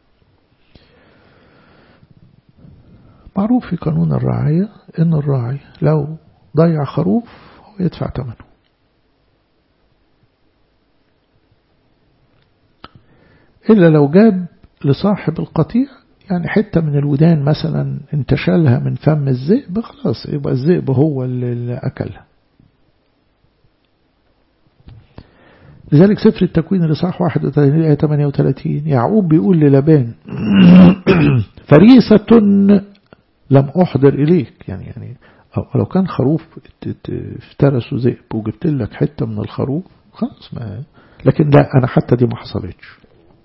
معروف في قانون الرعاية إن الراعي لو ضيع خروف هو يدفع ثمنه إلا لو جاب لصاحب القطيع يعني حتة من الودان مثلا انتشلها من فم الذئب خلاص يبقى الذئب هو اللي أكلها لذلك سفر التكوين الإصحاح 31 آية 38 يعقوب بيقول للبان فريسة لم أحضر إليك يعني يعني لو كان خروف افترسوا ذئب وجبت لك حتة من الخروف خلاص ما لكن لا أنا حتى دي ما حصلتش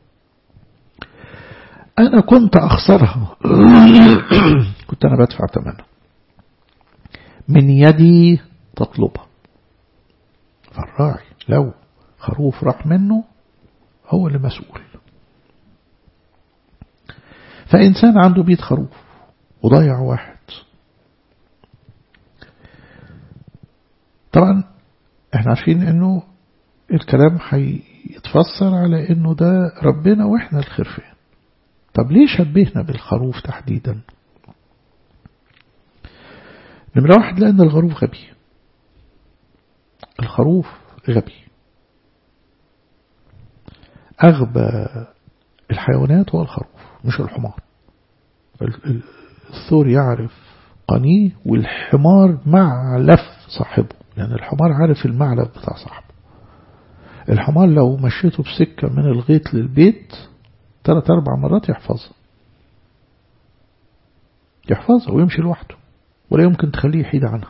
أنا كنت أخسرها كنت أنا بدفع ثمنها من يدي تطلبها فالراعي لو خروف راح منه هو اللي مسؤول فإنسان عنده بيت خروف وضيع واحد طبعا احنا عارفين انه الكلام هيتفسر على انه ده ربنا واحنا الخرفان طب ليه شبهنا بالخروف تحديدا نمرة واحد لأن الخروف غبي الخروف غبي أغبى الحيوانات هو الخروف مش الحمار الثور يعرف قنيه والحمار معلف صاحبه لأن يعني الحمار عارف المعلف بتاع صاحبه الحمار لو مشيته بسكة من الغيط للبيت ثلاث أربع مرات يحفظها يحفظها ويمشي لوحده ولا يمكن تخليه يحيد عنها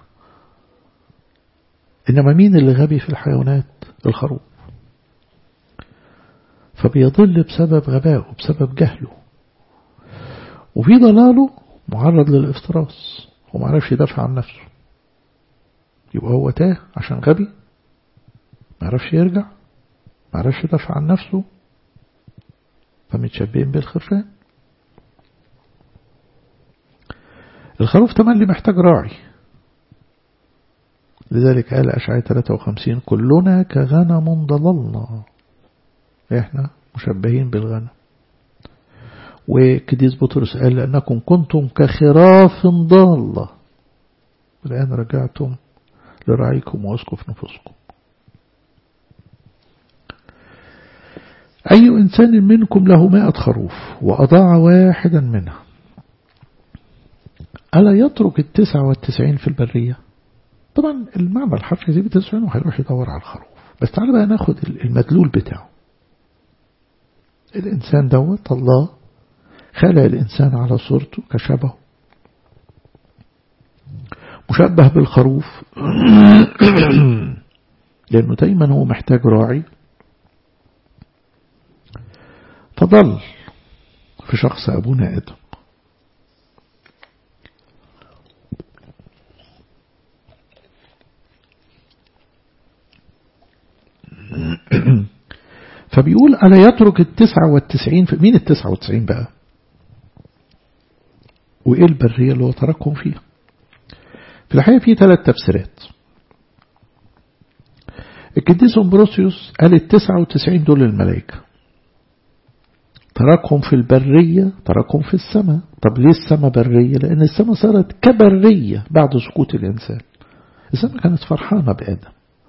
إنما مين اللي غبي في الحيوانات الخروف فبيضل بسبب غبائه بسبب جهله وفي ضلاله معرض للافتراس ومعرفش يدافع عن نفسه يبقى هو تاه عشان غبي معرفش يرجع معرفش يدافع عن نفسه فمتشبهين بالخرفان الخروف تملي محتاج راعي لذلك قال أشعي 53 كلنا كغنم ضللنا احنا مشبهين بالغنم وكديس بطرس قال لأنكم كنتم كخراف ضالة الآن رجعتم لرعيكم واسكف نفوسكم أي إنسان منكم له مائة خروف وأضاع واحدا منها ألا يترك التسعة والتسعين في البرية طبعا المعنى الحرفي زي بتسعين وهيروح يدور على الخروف بس تعالى بقى ناخد المدلول بتاعه الإنسان دوت الله خلق الإنسان على صورته كشبهه مشبه بالخروف لأنه دايما هو محتاج راعي فضل في شخص أبونا آدم فبيقول ألا يترك التسعة والتسعين في مين التسعة والتسعين بقى وإيه البرية اللي هو تركهم فيها في الحقيقة في ثلاث تفسيرات القديس أمبروسيوس قال التسعة وتسعين دول الملائكة تركهم في البرية تركهم في السماء طب ليه السماء برية لأن السماء صارت كبرية بعد سقوط الإنسان السماء كانت فرحانة بآدم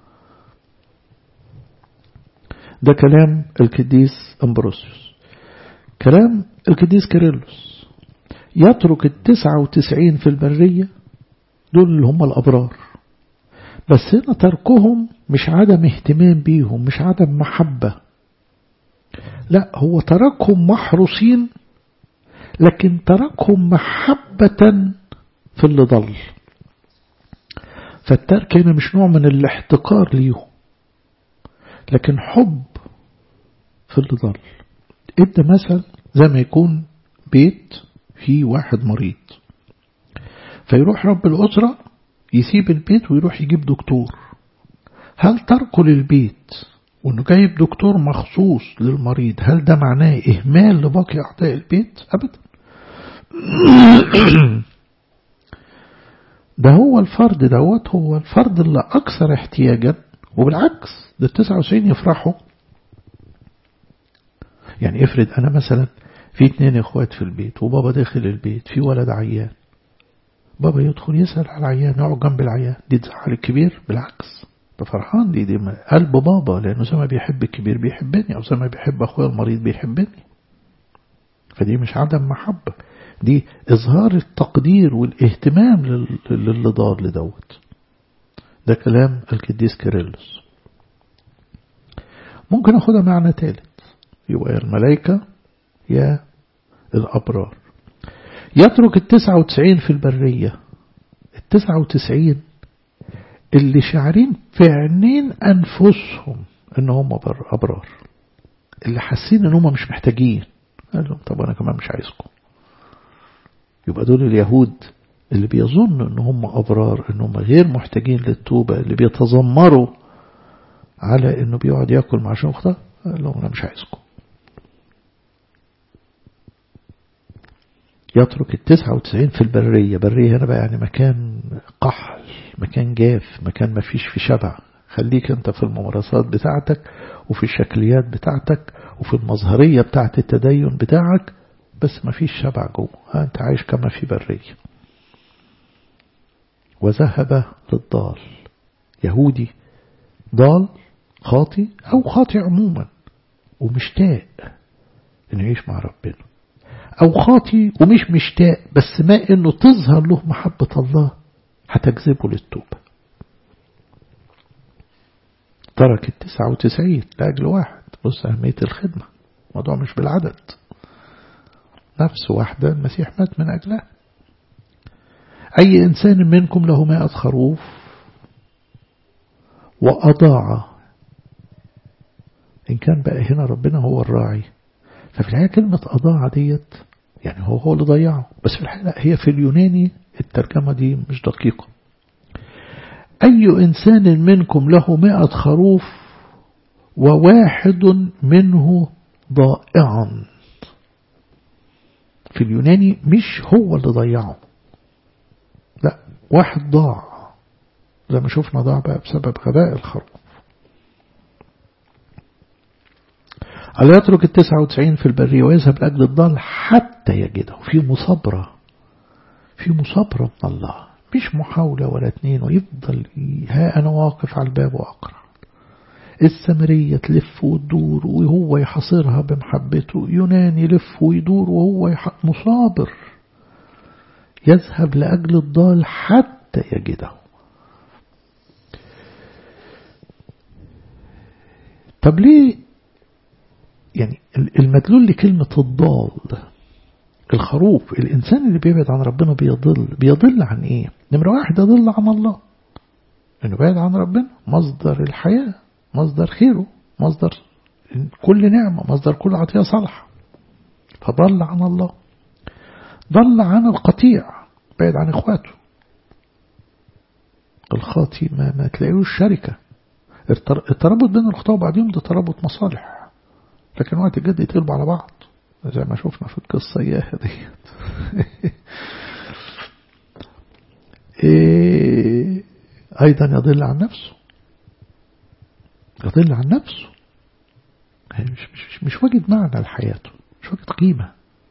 ده كلام القديس أمبروسيوس كلام القديس كيرلس يترك التسعة وتسعين في البرية دول اللي هم الأبرار بس هنا تركهم مش عدم اهتمام بيهم مش عدم محبة لا هو تركهم محروسين لكن تركهم محبة في اللي ضل فالترك هنا مش نوع من الاحتقار ليهم لكن حب في اللي ضل ادى مثل زي ما يكون بيت فيه واحد مريض فيروح رب الأسرة يسيب البيت ويروح يجيب دكتور هل تركه للبيت وانه جايب دكتور مخصوص للمريض هل ده معناه اهمال لباقي اعضاء البيت ابدا ده هو الفرد دوت هو الفرد اللي اكثر احتياجا وبالعكس ده التسعة وتسعين يفرحوا يعني افرض انا مثلا في اتنين اخوات في البيت وبابا داخل البيت في ولد عيان بابا يدخل يسأل على العيان يقعد جنب العيان دي تزعل الكبير بالعكس ده فرحان دي, دي قلب بابا لأنه زي ما بيحب الكبير بيحبني أو زي ما بيحب أخويا المريض بيحبني فدي مش عدم محبة دي إظهار التقدير والاهتمام للي ضال دوت ده كلام القديس كيرلس ممكن أخدها معنى ثالث يبقى يا الملائكة يا الأبرار يترك التسعة وتسعين في البرية التسعة وتسعين اللي شاعرين في عينين أنفسهم ان هم أبرار اللي حاسين ان هم مش محتاجين قال لهم طب أنا كمان مش عايزكم يبقى دول اليهود اللي بيظنوا ان هم أبرار ان هم غير محتاجين للتوبة اللي بيتذمروا على انه بيقعد ياكل مع شيخته قال لهم انا مش عايزكم يترك التسعة وتسعين في البرية برية هنا بقى يعني مكان قحل مكان جاف مكان ما فيش في شبع خليك انت في الممارسات بتاعتك وفي الشكليات بتاعتك وفي المظهرية بتاعت التدين بتاعك بس ما فيش شبع جوه انت عايش كما في برية وذهب للضال يهودي ضال خاطي أو خاطي عموما ومشتاق إنه يعيش مع ربنا أو خاطي ومش مشتاق بس ما إنه تظهر له محبة الله هتجذبه للتوبة ترك التسعة وتسعين لأجل واحد بص أهمية الخدمة الموضوع مش بالعدد نفس واحدة المسيح مات من أجلها أي إنسان منكم له مائة خروف وأضاع إن كان بقى هنا ربنا هو الراعي ففي الحقيقة كلمة أضاع ديت يعني هو هو اللي ضيعه بس في الحقيقة هي في اليوناني الترجمة دي مش دقيقة أي إنسان منكم له مائة خروف وواحد منه ضائعا في اليوناني مش هو اللي ضيعه لا واحد ضاع زي ما شفنا ضاع بقى بسبب غباء الخروف ألا يترك التسعة وتسعين في البرية ويذهب لأجل الضال حتى يجده في مصابرة في مصابرة من الله مش محاولة ولا اتنين ويفضل ها أنا واقف على الباب وأقرأ السمرية تلف وتدور وهو يحاصرها بمحبته يونان يلف ويدور وهو يح... مصابر يذهب لأجل الضال حتى يجده طب ليه يعني المدلول لكلمة الضال الخروف الإنسان اللي بيبعد عن ربنا بيضل بيضل عن إيه نمرة واحد يضل عن الله إنه بعد عن ربنا مصدر الحياة مصدر خيره مصدر كل نعمة مصدر كل عطية صالحة فضل عن الله ضل عن القطيع بعد عن إخواته الخاطي ما, ما تلاقيوش شركة الترابط بين الأخطاء وبعدين ده ترابط مصالح لكن وقت الجد يتقلبوا على بعض زي ما شفنا في القصة إياها ديت إيه أيضا يضل عن نفسه يضل عن نفسه مش, مش, مش واجد معنى لحياته مش واجد قيمة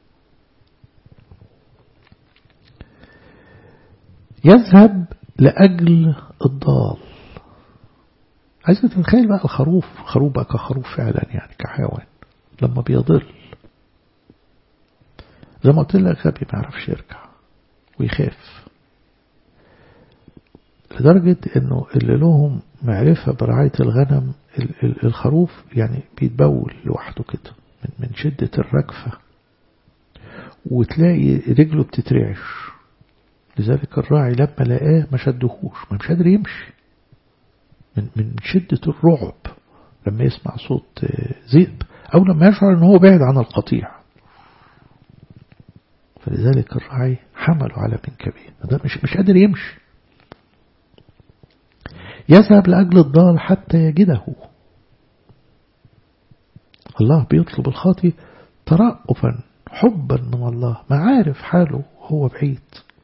يذهب لأجل الضال عايز تتخيل بقى الخروف خروف بقى كخروف فعلا يعني كحيوان لما بيضل زي ما قلت لك غبي ما يعرفش يرجع ويخاف لدرجة انه اللي لهم معرفة برعاية الغنم الخروف يعني بيتبول لوحده كده من, من شدة الرجفة وتلاقي رجله بتترعش لذلك الراعي لما لقاه ما شدهوش ما مش قادر يمشي من, من شدة الرعب لما يسمع صوت ذئب أو لما يشعر أنه هو بعيد عن القطيع فلذلك الراعي حمله على منكبه ده مش, مش قادر يمشي يذهب لأجل الضال حتى يجده الله بيطلب الخاطي ترأفا حبا من الله ما عارف حاله هو بعيد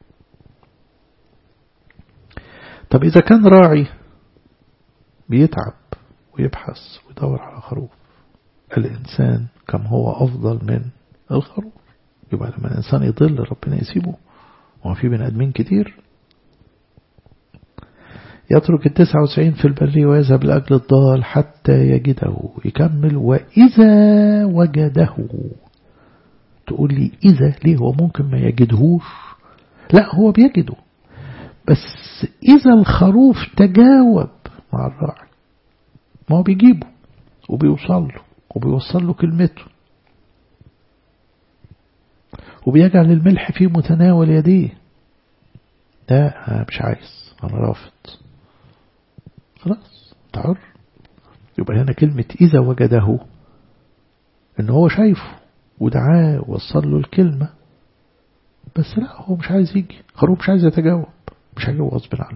طب إذا كان راعي بيتعب ويبحث ويدور على خروف الإنسان كم هو أفضل من الخروف يبقى لما الإنسان يضل ربنا يسيبه وما في بني آدمين كتير يترك التسعة وتسعين في البرية ويذهب لأجل الضال حتى يجده يكمل وإذا وجده تقول لي إذا ليه هو ممكن ما يجدهوش لا هو بيجده بس إذا الخروف تجاوب مع الراعي ما هو بيجيبه وبيوصل له وبيوصل له كلمته وبيجعل الملح في متناول يديه لا أنا مش عايز أنا رافض خلاص تعر يبقى هنا كلمة إذا وجده إن هو شايفه ودعاه ووصل له الكلمة بس لا هو مش عايز يجي خروف مش عايز يتجاوب مش هيجاوب غصب عنه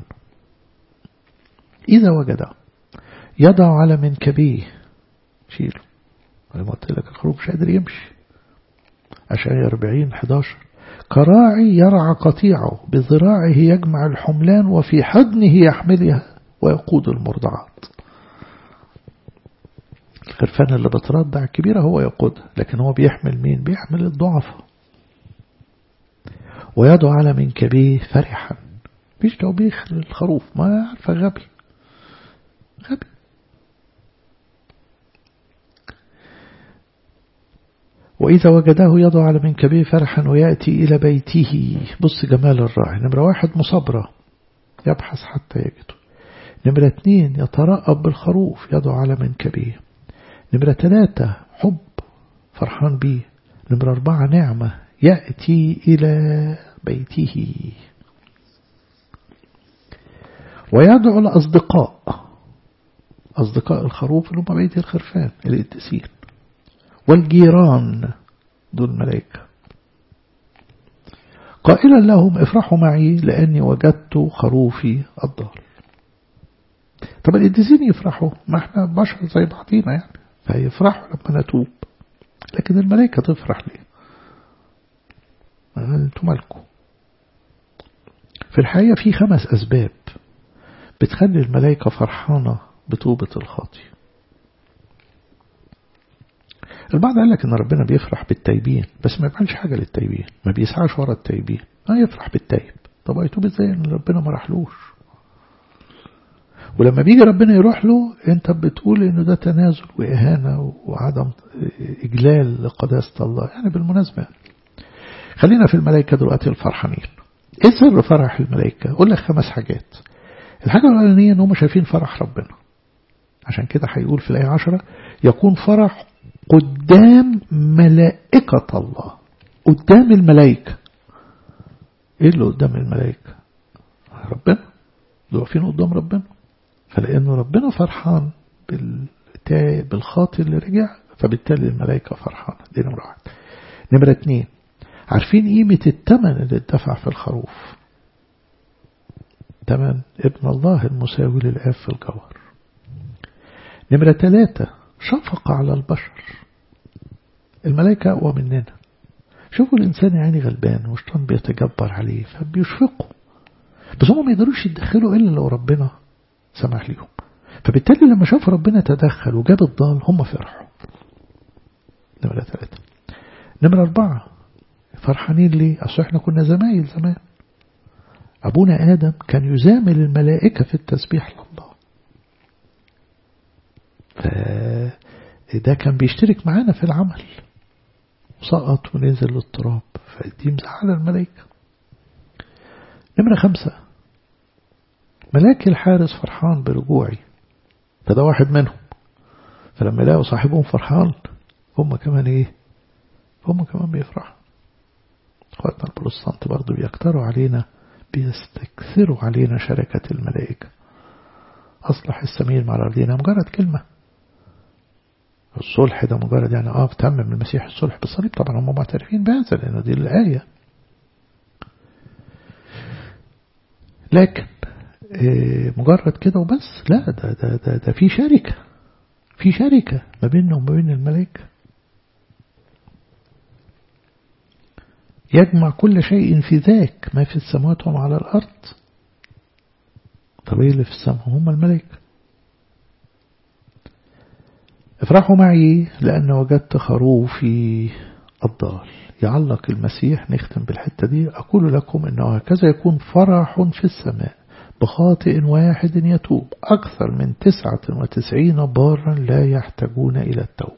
إذا وجده يضع على منكبيه شيله زي ما قلت لك الخروف مش قادر يمشي أشعية 40 11 كراعي يرعى قطيعه بذراعه يجمع الحملان وفي حضنه يحملها ويقود المرضعات الخرفان اللي بترضع الكبيرة هو يقودها لكن هو بيحمل مين بيحمل الضعفاء ويدعو على منكبيه فرحا مفيش توبيخ للخروف ما عارفة غبي غبي وإذا وجده يضع على منكبيه فرحا ويأتي إلى بيته بص جمال الراعي نمرة واحد مصبرة يبحث حتى يجده نمرة اثنين يترقب بالخروف يضع على منكبيه نمرة ثلاثة حب فرحان بيه نمرة أربعة نعمة يأتي إلى بيته ويدعو الأصدقاء أصدقاء الخروف اللي هم بيت الخرفان القديسين والجيران دول ملائكة قائلا لهم افرحوا معي لأني وجدت خروفي الضال طب القديسين يفرحوا ما احنا بشر زي بعضينا يعني فيفرحوا لما نتوب لكن الملائكة تفرح ليه انتوا مالكم في الحقيقة في خمس أسباب بتخلي الملائكة فرحانة بتوبة الخاطئ البعض قال لك ان ربنا بيفرح بالتايبين بس ما يفعلش حاجة للتايبين ما بيسعاش ورا التايبين ما يفرح بالتايب طب هيتوب ازاي ان ربنا ما راحلوش ولما بيجي ربنا يروح له انت بتقول انه ده تنازل واهانة وعدم اجلال لقداسة الله يعني بالمناسبة خلينا في الملائكة دلوقتي الفرحانين ايه سر فرح الملائكة اقول لك خمس حاجات الحاجة الأولانية ان هم شايفين فرح ربنا عشان كده هيقول في الآية عشرة يكون فرح قدام ملائكة الله قدام الملائكة ايه اللي قدام الملائكة ربنا دول واقفين قدام ربنا فلأنه ربنا فرحان بالتائب بالخاطئ اللي رجع فبالتالي الملائكة فرحانة دي نمرة واحد نمرة اتنين عارفين قيمة الثمن اللي اتدفع في الخروف ثمن ابن الله المساوي للآب في الجوهر نمرة ثلاثة شفقة على البشر الملائكة أقوى مننا شوفوا الإنسان يعني غلبان وشطان بيتجبر عليه فبيشفقوا بس هم ما يقدروش يتدخلوا إلا لو ربنا سمح ليهم فبالتالي لما شاف ربنا تدخل وجاب الضال هم فرحوا نمرة ثلاثة نمرة أربعة فرحانين ليه أصل إحنا كنا زمايل زمان أبونا آدم كان يزامل الملائكة في التسبيح لله فده كان بيشترك معانا في العمل سقط ونزل للتراب فدي مزعلة الملائكة نمرة خمسة ملاك الحارس فرحان برجوعي فده واحد منهم فلما يلاقوا صاحبهم فرحان هم كمان ايه هم كمان بيفرحوا اخواتنا البروتستانت برضه بيكتروا علينا بيستكثروا علينا شركة الملائكة أصلح السمير مع الأرضين مجرد كلمة الصلح ده مجرد يعني اه تمم المسيح الصلح بالصليب طبعا هم معترفين بهذا لأنه دي الآية لكن مجرد كده وبس لا ده, ده, ده, ده في شركة في شركة ما بيننا وما بين الملائكة يجمع كل شيء في ذاك ما في السماوات وما على الأرض طب ايه اللي في السماء هم الملائكة افرحوا معي لأن وجدت خروفي الضال يعلق المسيح نختم بالحتة دي أقول لكم أنه هكذا يكون فرح في السماء بخاطئ واحد يتوب أكثر من تسعة وتسعين بارا لا يحتاجون إلى التوبة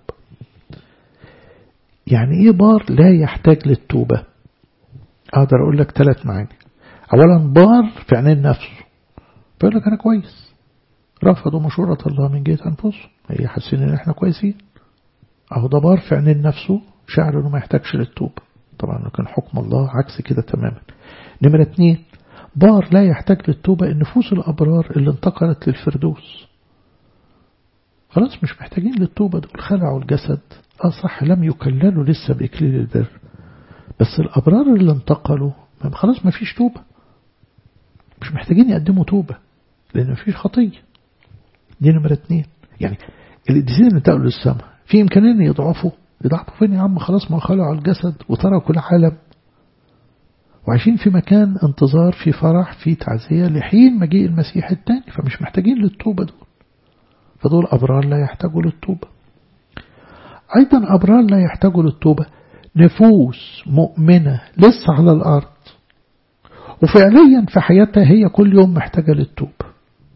يعني إيه بار لا يحتاج للتوبة أقدر أقول لك ثلاث معاني أولا بار في عينين نفسه بيقول لك أنا كويس رفضوا مشورة الله من جهة أنفسهم هي حاسين إن إحنا كويسين أهو ده بار في عينين نفسه شعر إنه ما يحتاجش للتوبة طبعا كان حكم الله عكس كده تماما نمرة اتنين بار لا يحتاج للتوبة النفوس الأبرار اللي انتقلت للفردوس خلاص مش محتاجين للتوبة دول خلعوا الجسد اه صح لم يكللوا لسه بإكليل البر بس الأبرار اللي انتقلوا خلاص ما فيش توبة مش محتاجين يقدموا توبة لأن ما فيش خطية دي نمرة اتنين يعني القديسين اللي انتقلوا للسماء في إمكانية ان يضعفوا يضعفوا فين يا عم خلاص ما خلعوا الجسد وتركوا العالم وعايشين في مكان انتظار في فرح في تعزية لحين مجيء المسيح الثاني فمش محتاجين للتوبة دول فدول أبرار لا يحتاجوا للتوبة أيضا أبرار لا يحتاجوا للتوبة نفوس مؤمنة لسه على الأرض وفعليا في حياتها هي كل يوم محتاجة للتوبة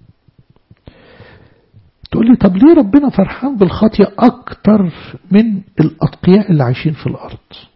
تقول لي طب ليه ربنا فرحان بالخطية أكتر من الأتقياء اللي عايشين في الأرض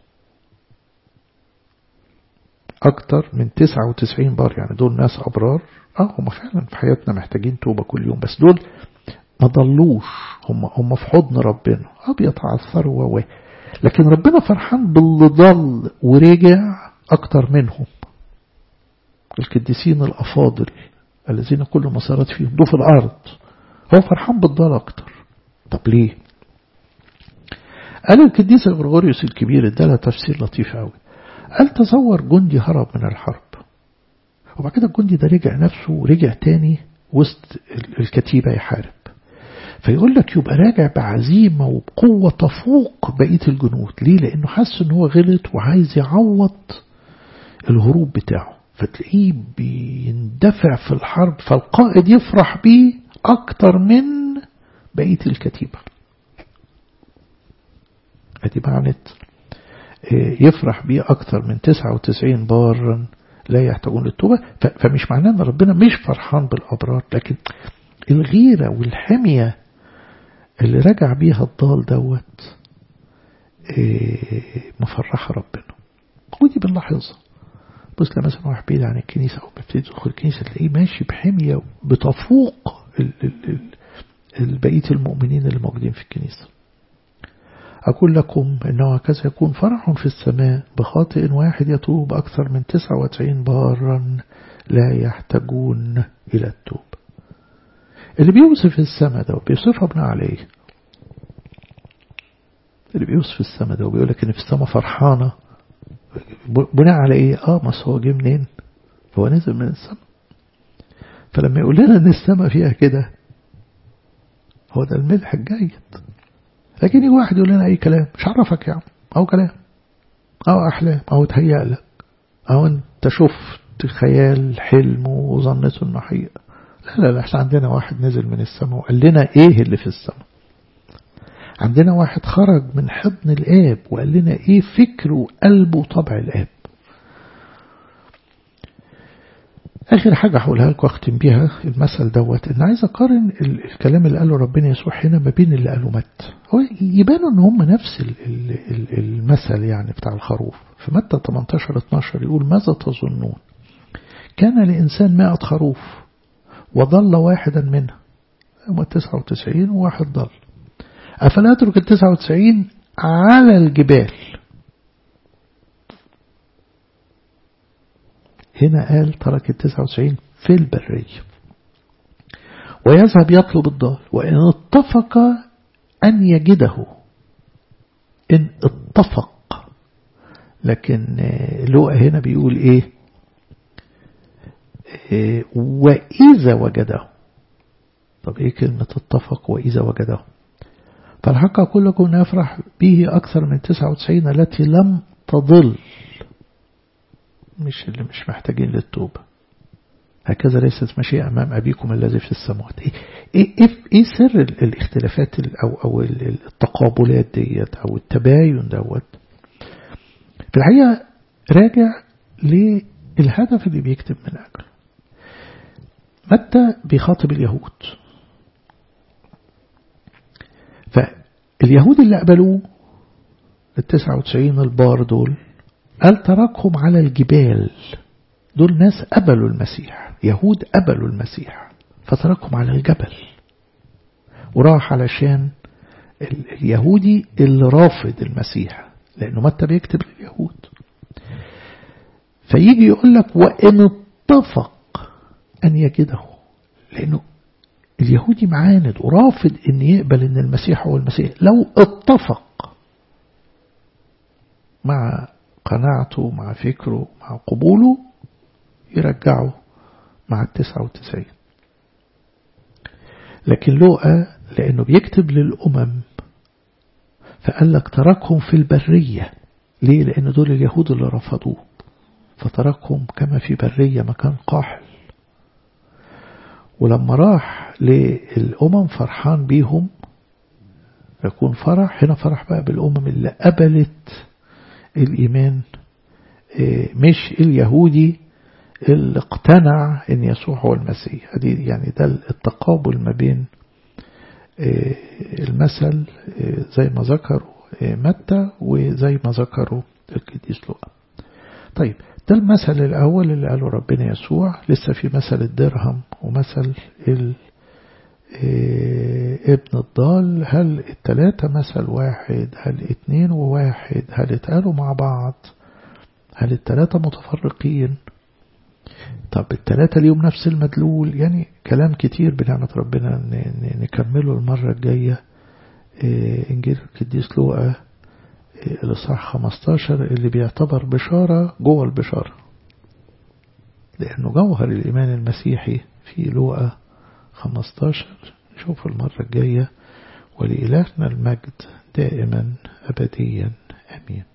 أكتر من 99 بار يعني دول ناس أبرار اه هم فعلا في حياتنا محتاجين توبة كل يوم بس دول ما ضلوش هم هم في حضن ربنا اه بيتعثروا و لكن ربنا فرحان باللي ضل ورجع أكتر منهم القديسين الأفاضل الذين كل ما صارت فيهم دول في الأرض هو فرحان بالضال أكتر طب ليه قال القديس غرغوريوس الكبير ادالها تفسير لطيف قوي قال تصور جندي هرب من الحرب وبعد كده الجندي ده رجع نفسه ورجع تاني وسط الكتيبة يحارب فيقول لك يبقى راجع بعزيمة وبقوة تفوق بقية الجنود ليه لأنه حس ان هو غلط وعايز يعوض الهروب بتاعه فتلاقيه بيندفع في الحرب فالقائد يفرح بيه أكتر من بقية الكتيبة ادي معنى يفرح بيه أكتر من 99 بارا لا يحتاجون للتوبة فمش معناه أن ربنا مش فرحان بالأبرار لكن الغيرة والحمية اللي رجع بيها الضال دوت مفرحة ربنا ودي بنلاحظها بص لما مثلا واحد بعيد عن الكنيسة أو بيبتدي يدخل الكنيسة تلاقيه ماشي بحمية بتفوق بقية المؤمنين اللي موجودين في الكنيسة أقول لكم أنه هكذا يكون فرح في السماء بخاطئ واحد يتوب أكثر من 99 بارا لا يحتاجون إلى التوب اللي بيوصف السماء ده بيوصفها بناء عليه اللي بيوصف السماء ده وبيقول لك ان في السماء فرحانة بناء على ايه اه ما هو جه منين هو نزل من السماء فلما يقول لنا ان السماء فيها كده هو ده الملح الجيد لكن يجي واحد يقول لنا اي كلام مش عرفك يا عم او كلام او احلام او تهيأ لك او انت شفت خيال حلم وظنته انه حقيقه لا لا لا احنا عندنا واحد نزل من السماء وقال لنا ايه اللي في السماء عندنا واحد خرج من حضن الآب وقال لنا ايه فكر وقلب وطبع الآب آخر حاجة هقولها لكم أختم بيها المثل دوت إن عايز أقارن الكلام اللي قاله ربنا يسوع هنا ما بين اللي قاله متى هو يبانوا إن هم نفس المثل يعني بتاع الخروف في متى 18 12 يقول ماذا تظنون كان لإنسان مائة خروف وضل واحدا منها هم 99 وواحد ضل أفلا أترك ال 99 على الجبال هنا قال ترك ال 99 في البرية ويذهب يطلب الضال وإن اتفق أن يجده إن اتفق لكن لوقا هنا بيقول إيه وإذا وجده طب إيه كلمة اتفق وإذا وجده فالحق أقول لكم نفرح به أكثر من 99 التي لم تضل مش اللي مش محتاجين للتوبة هكذا ليست مشيئة أمام أبيكم الذي في السماوات إيه, إيه, إيه, إيه سر الاختلافات أو, أو التقابلات ديت أو التباين دوت في الحقيقة راجع للهدف اللي بيكتب من أجله متى بيخاطب اليهود فاليهود اللي قبلوه التسعة وتسعين البار دول قال تركهم على الجبال دول ناس قبلوا المسيح يهود قبلوا المسيح فتركهم على الجبل وراح علشان اليهودي اللي رافض المسيح لأنه متى بيكتب لليهود فيجي يقول لك وإن اتفق أن يجده لأنه اليهودي معاند ورافض ان يقبل ان المسيح هو المسيح لو اتفق مع قناعته مع فكره مع قبوله يرجعه مع التسعة وتسعين لكن لوقا لأنه بيكتب للأمم فقال لك تركهم في البرية ليه لأن دول اليهود اللي رفضوه فتركهم كما في برية مكان قاحل ولما راح للأمم فرحان بيهم يكون فرح هنا فرح بقى بالأمم اللي قبلت الإيمان مش اليهودي اللي اقتنع ان يسوع هو المسيح دي يعني ده التقابل ما بين المثل زي ما ذكروا متى وزي ما ذكروا القديس لوقا طيب ده المثل الأول اللي قاله ربنا يسوع لسه في مثل الدرهم ومثل ابن الضال هل التلاتة مثل واحد هل اتنين وواحد هل اتقالوا مع بعض هل التلاتة متفرقين طب التلاتة اليوم نفس المدلول يعني كلام كتير بنعمة ربنا نكمله المرة الجاية إنجيل القديس لوقا الإصحاح 15 اللي بيعتبر بشارة جوه البشارة لأنه جوهر الإيمان المسيحي في لوقا 15 نشوف المرة الجاية ولإلهنا المجد دائما أبديا أمين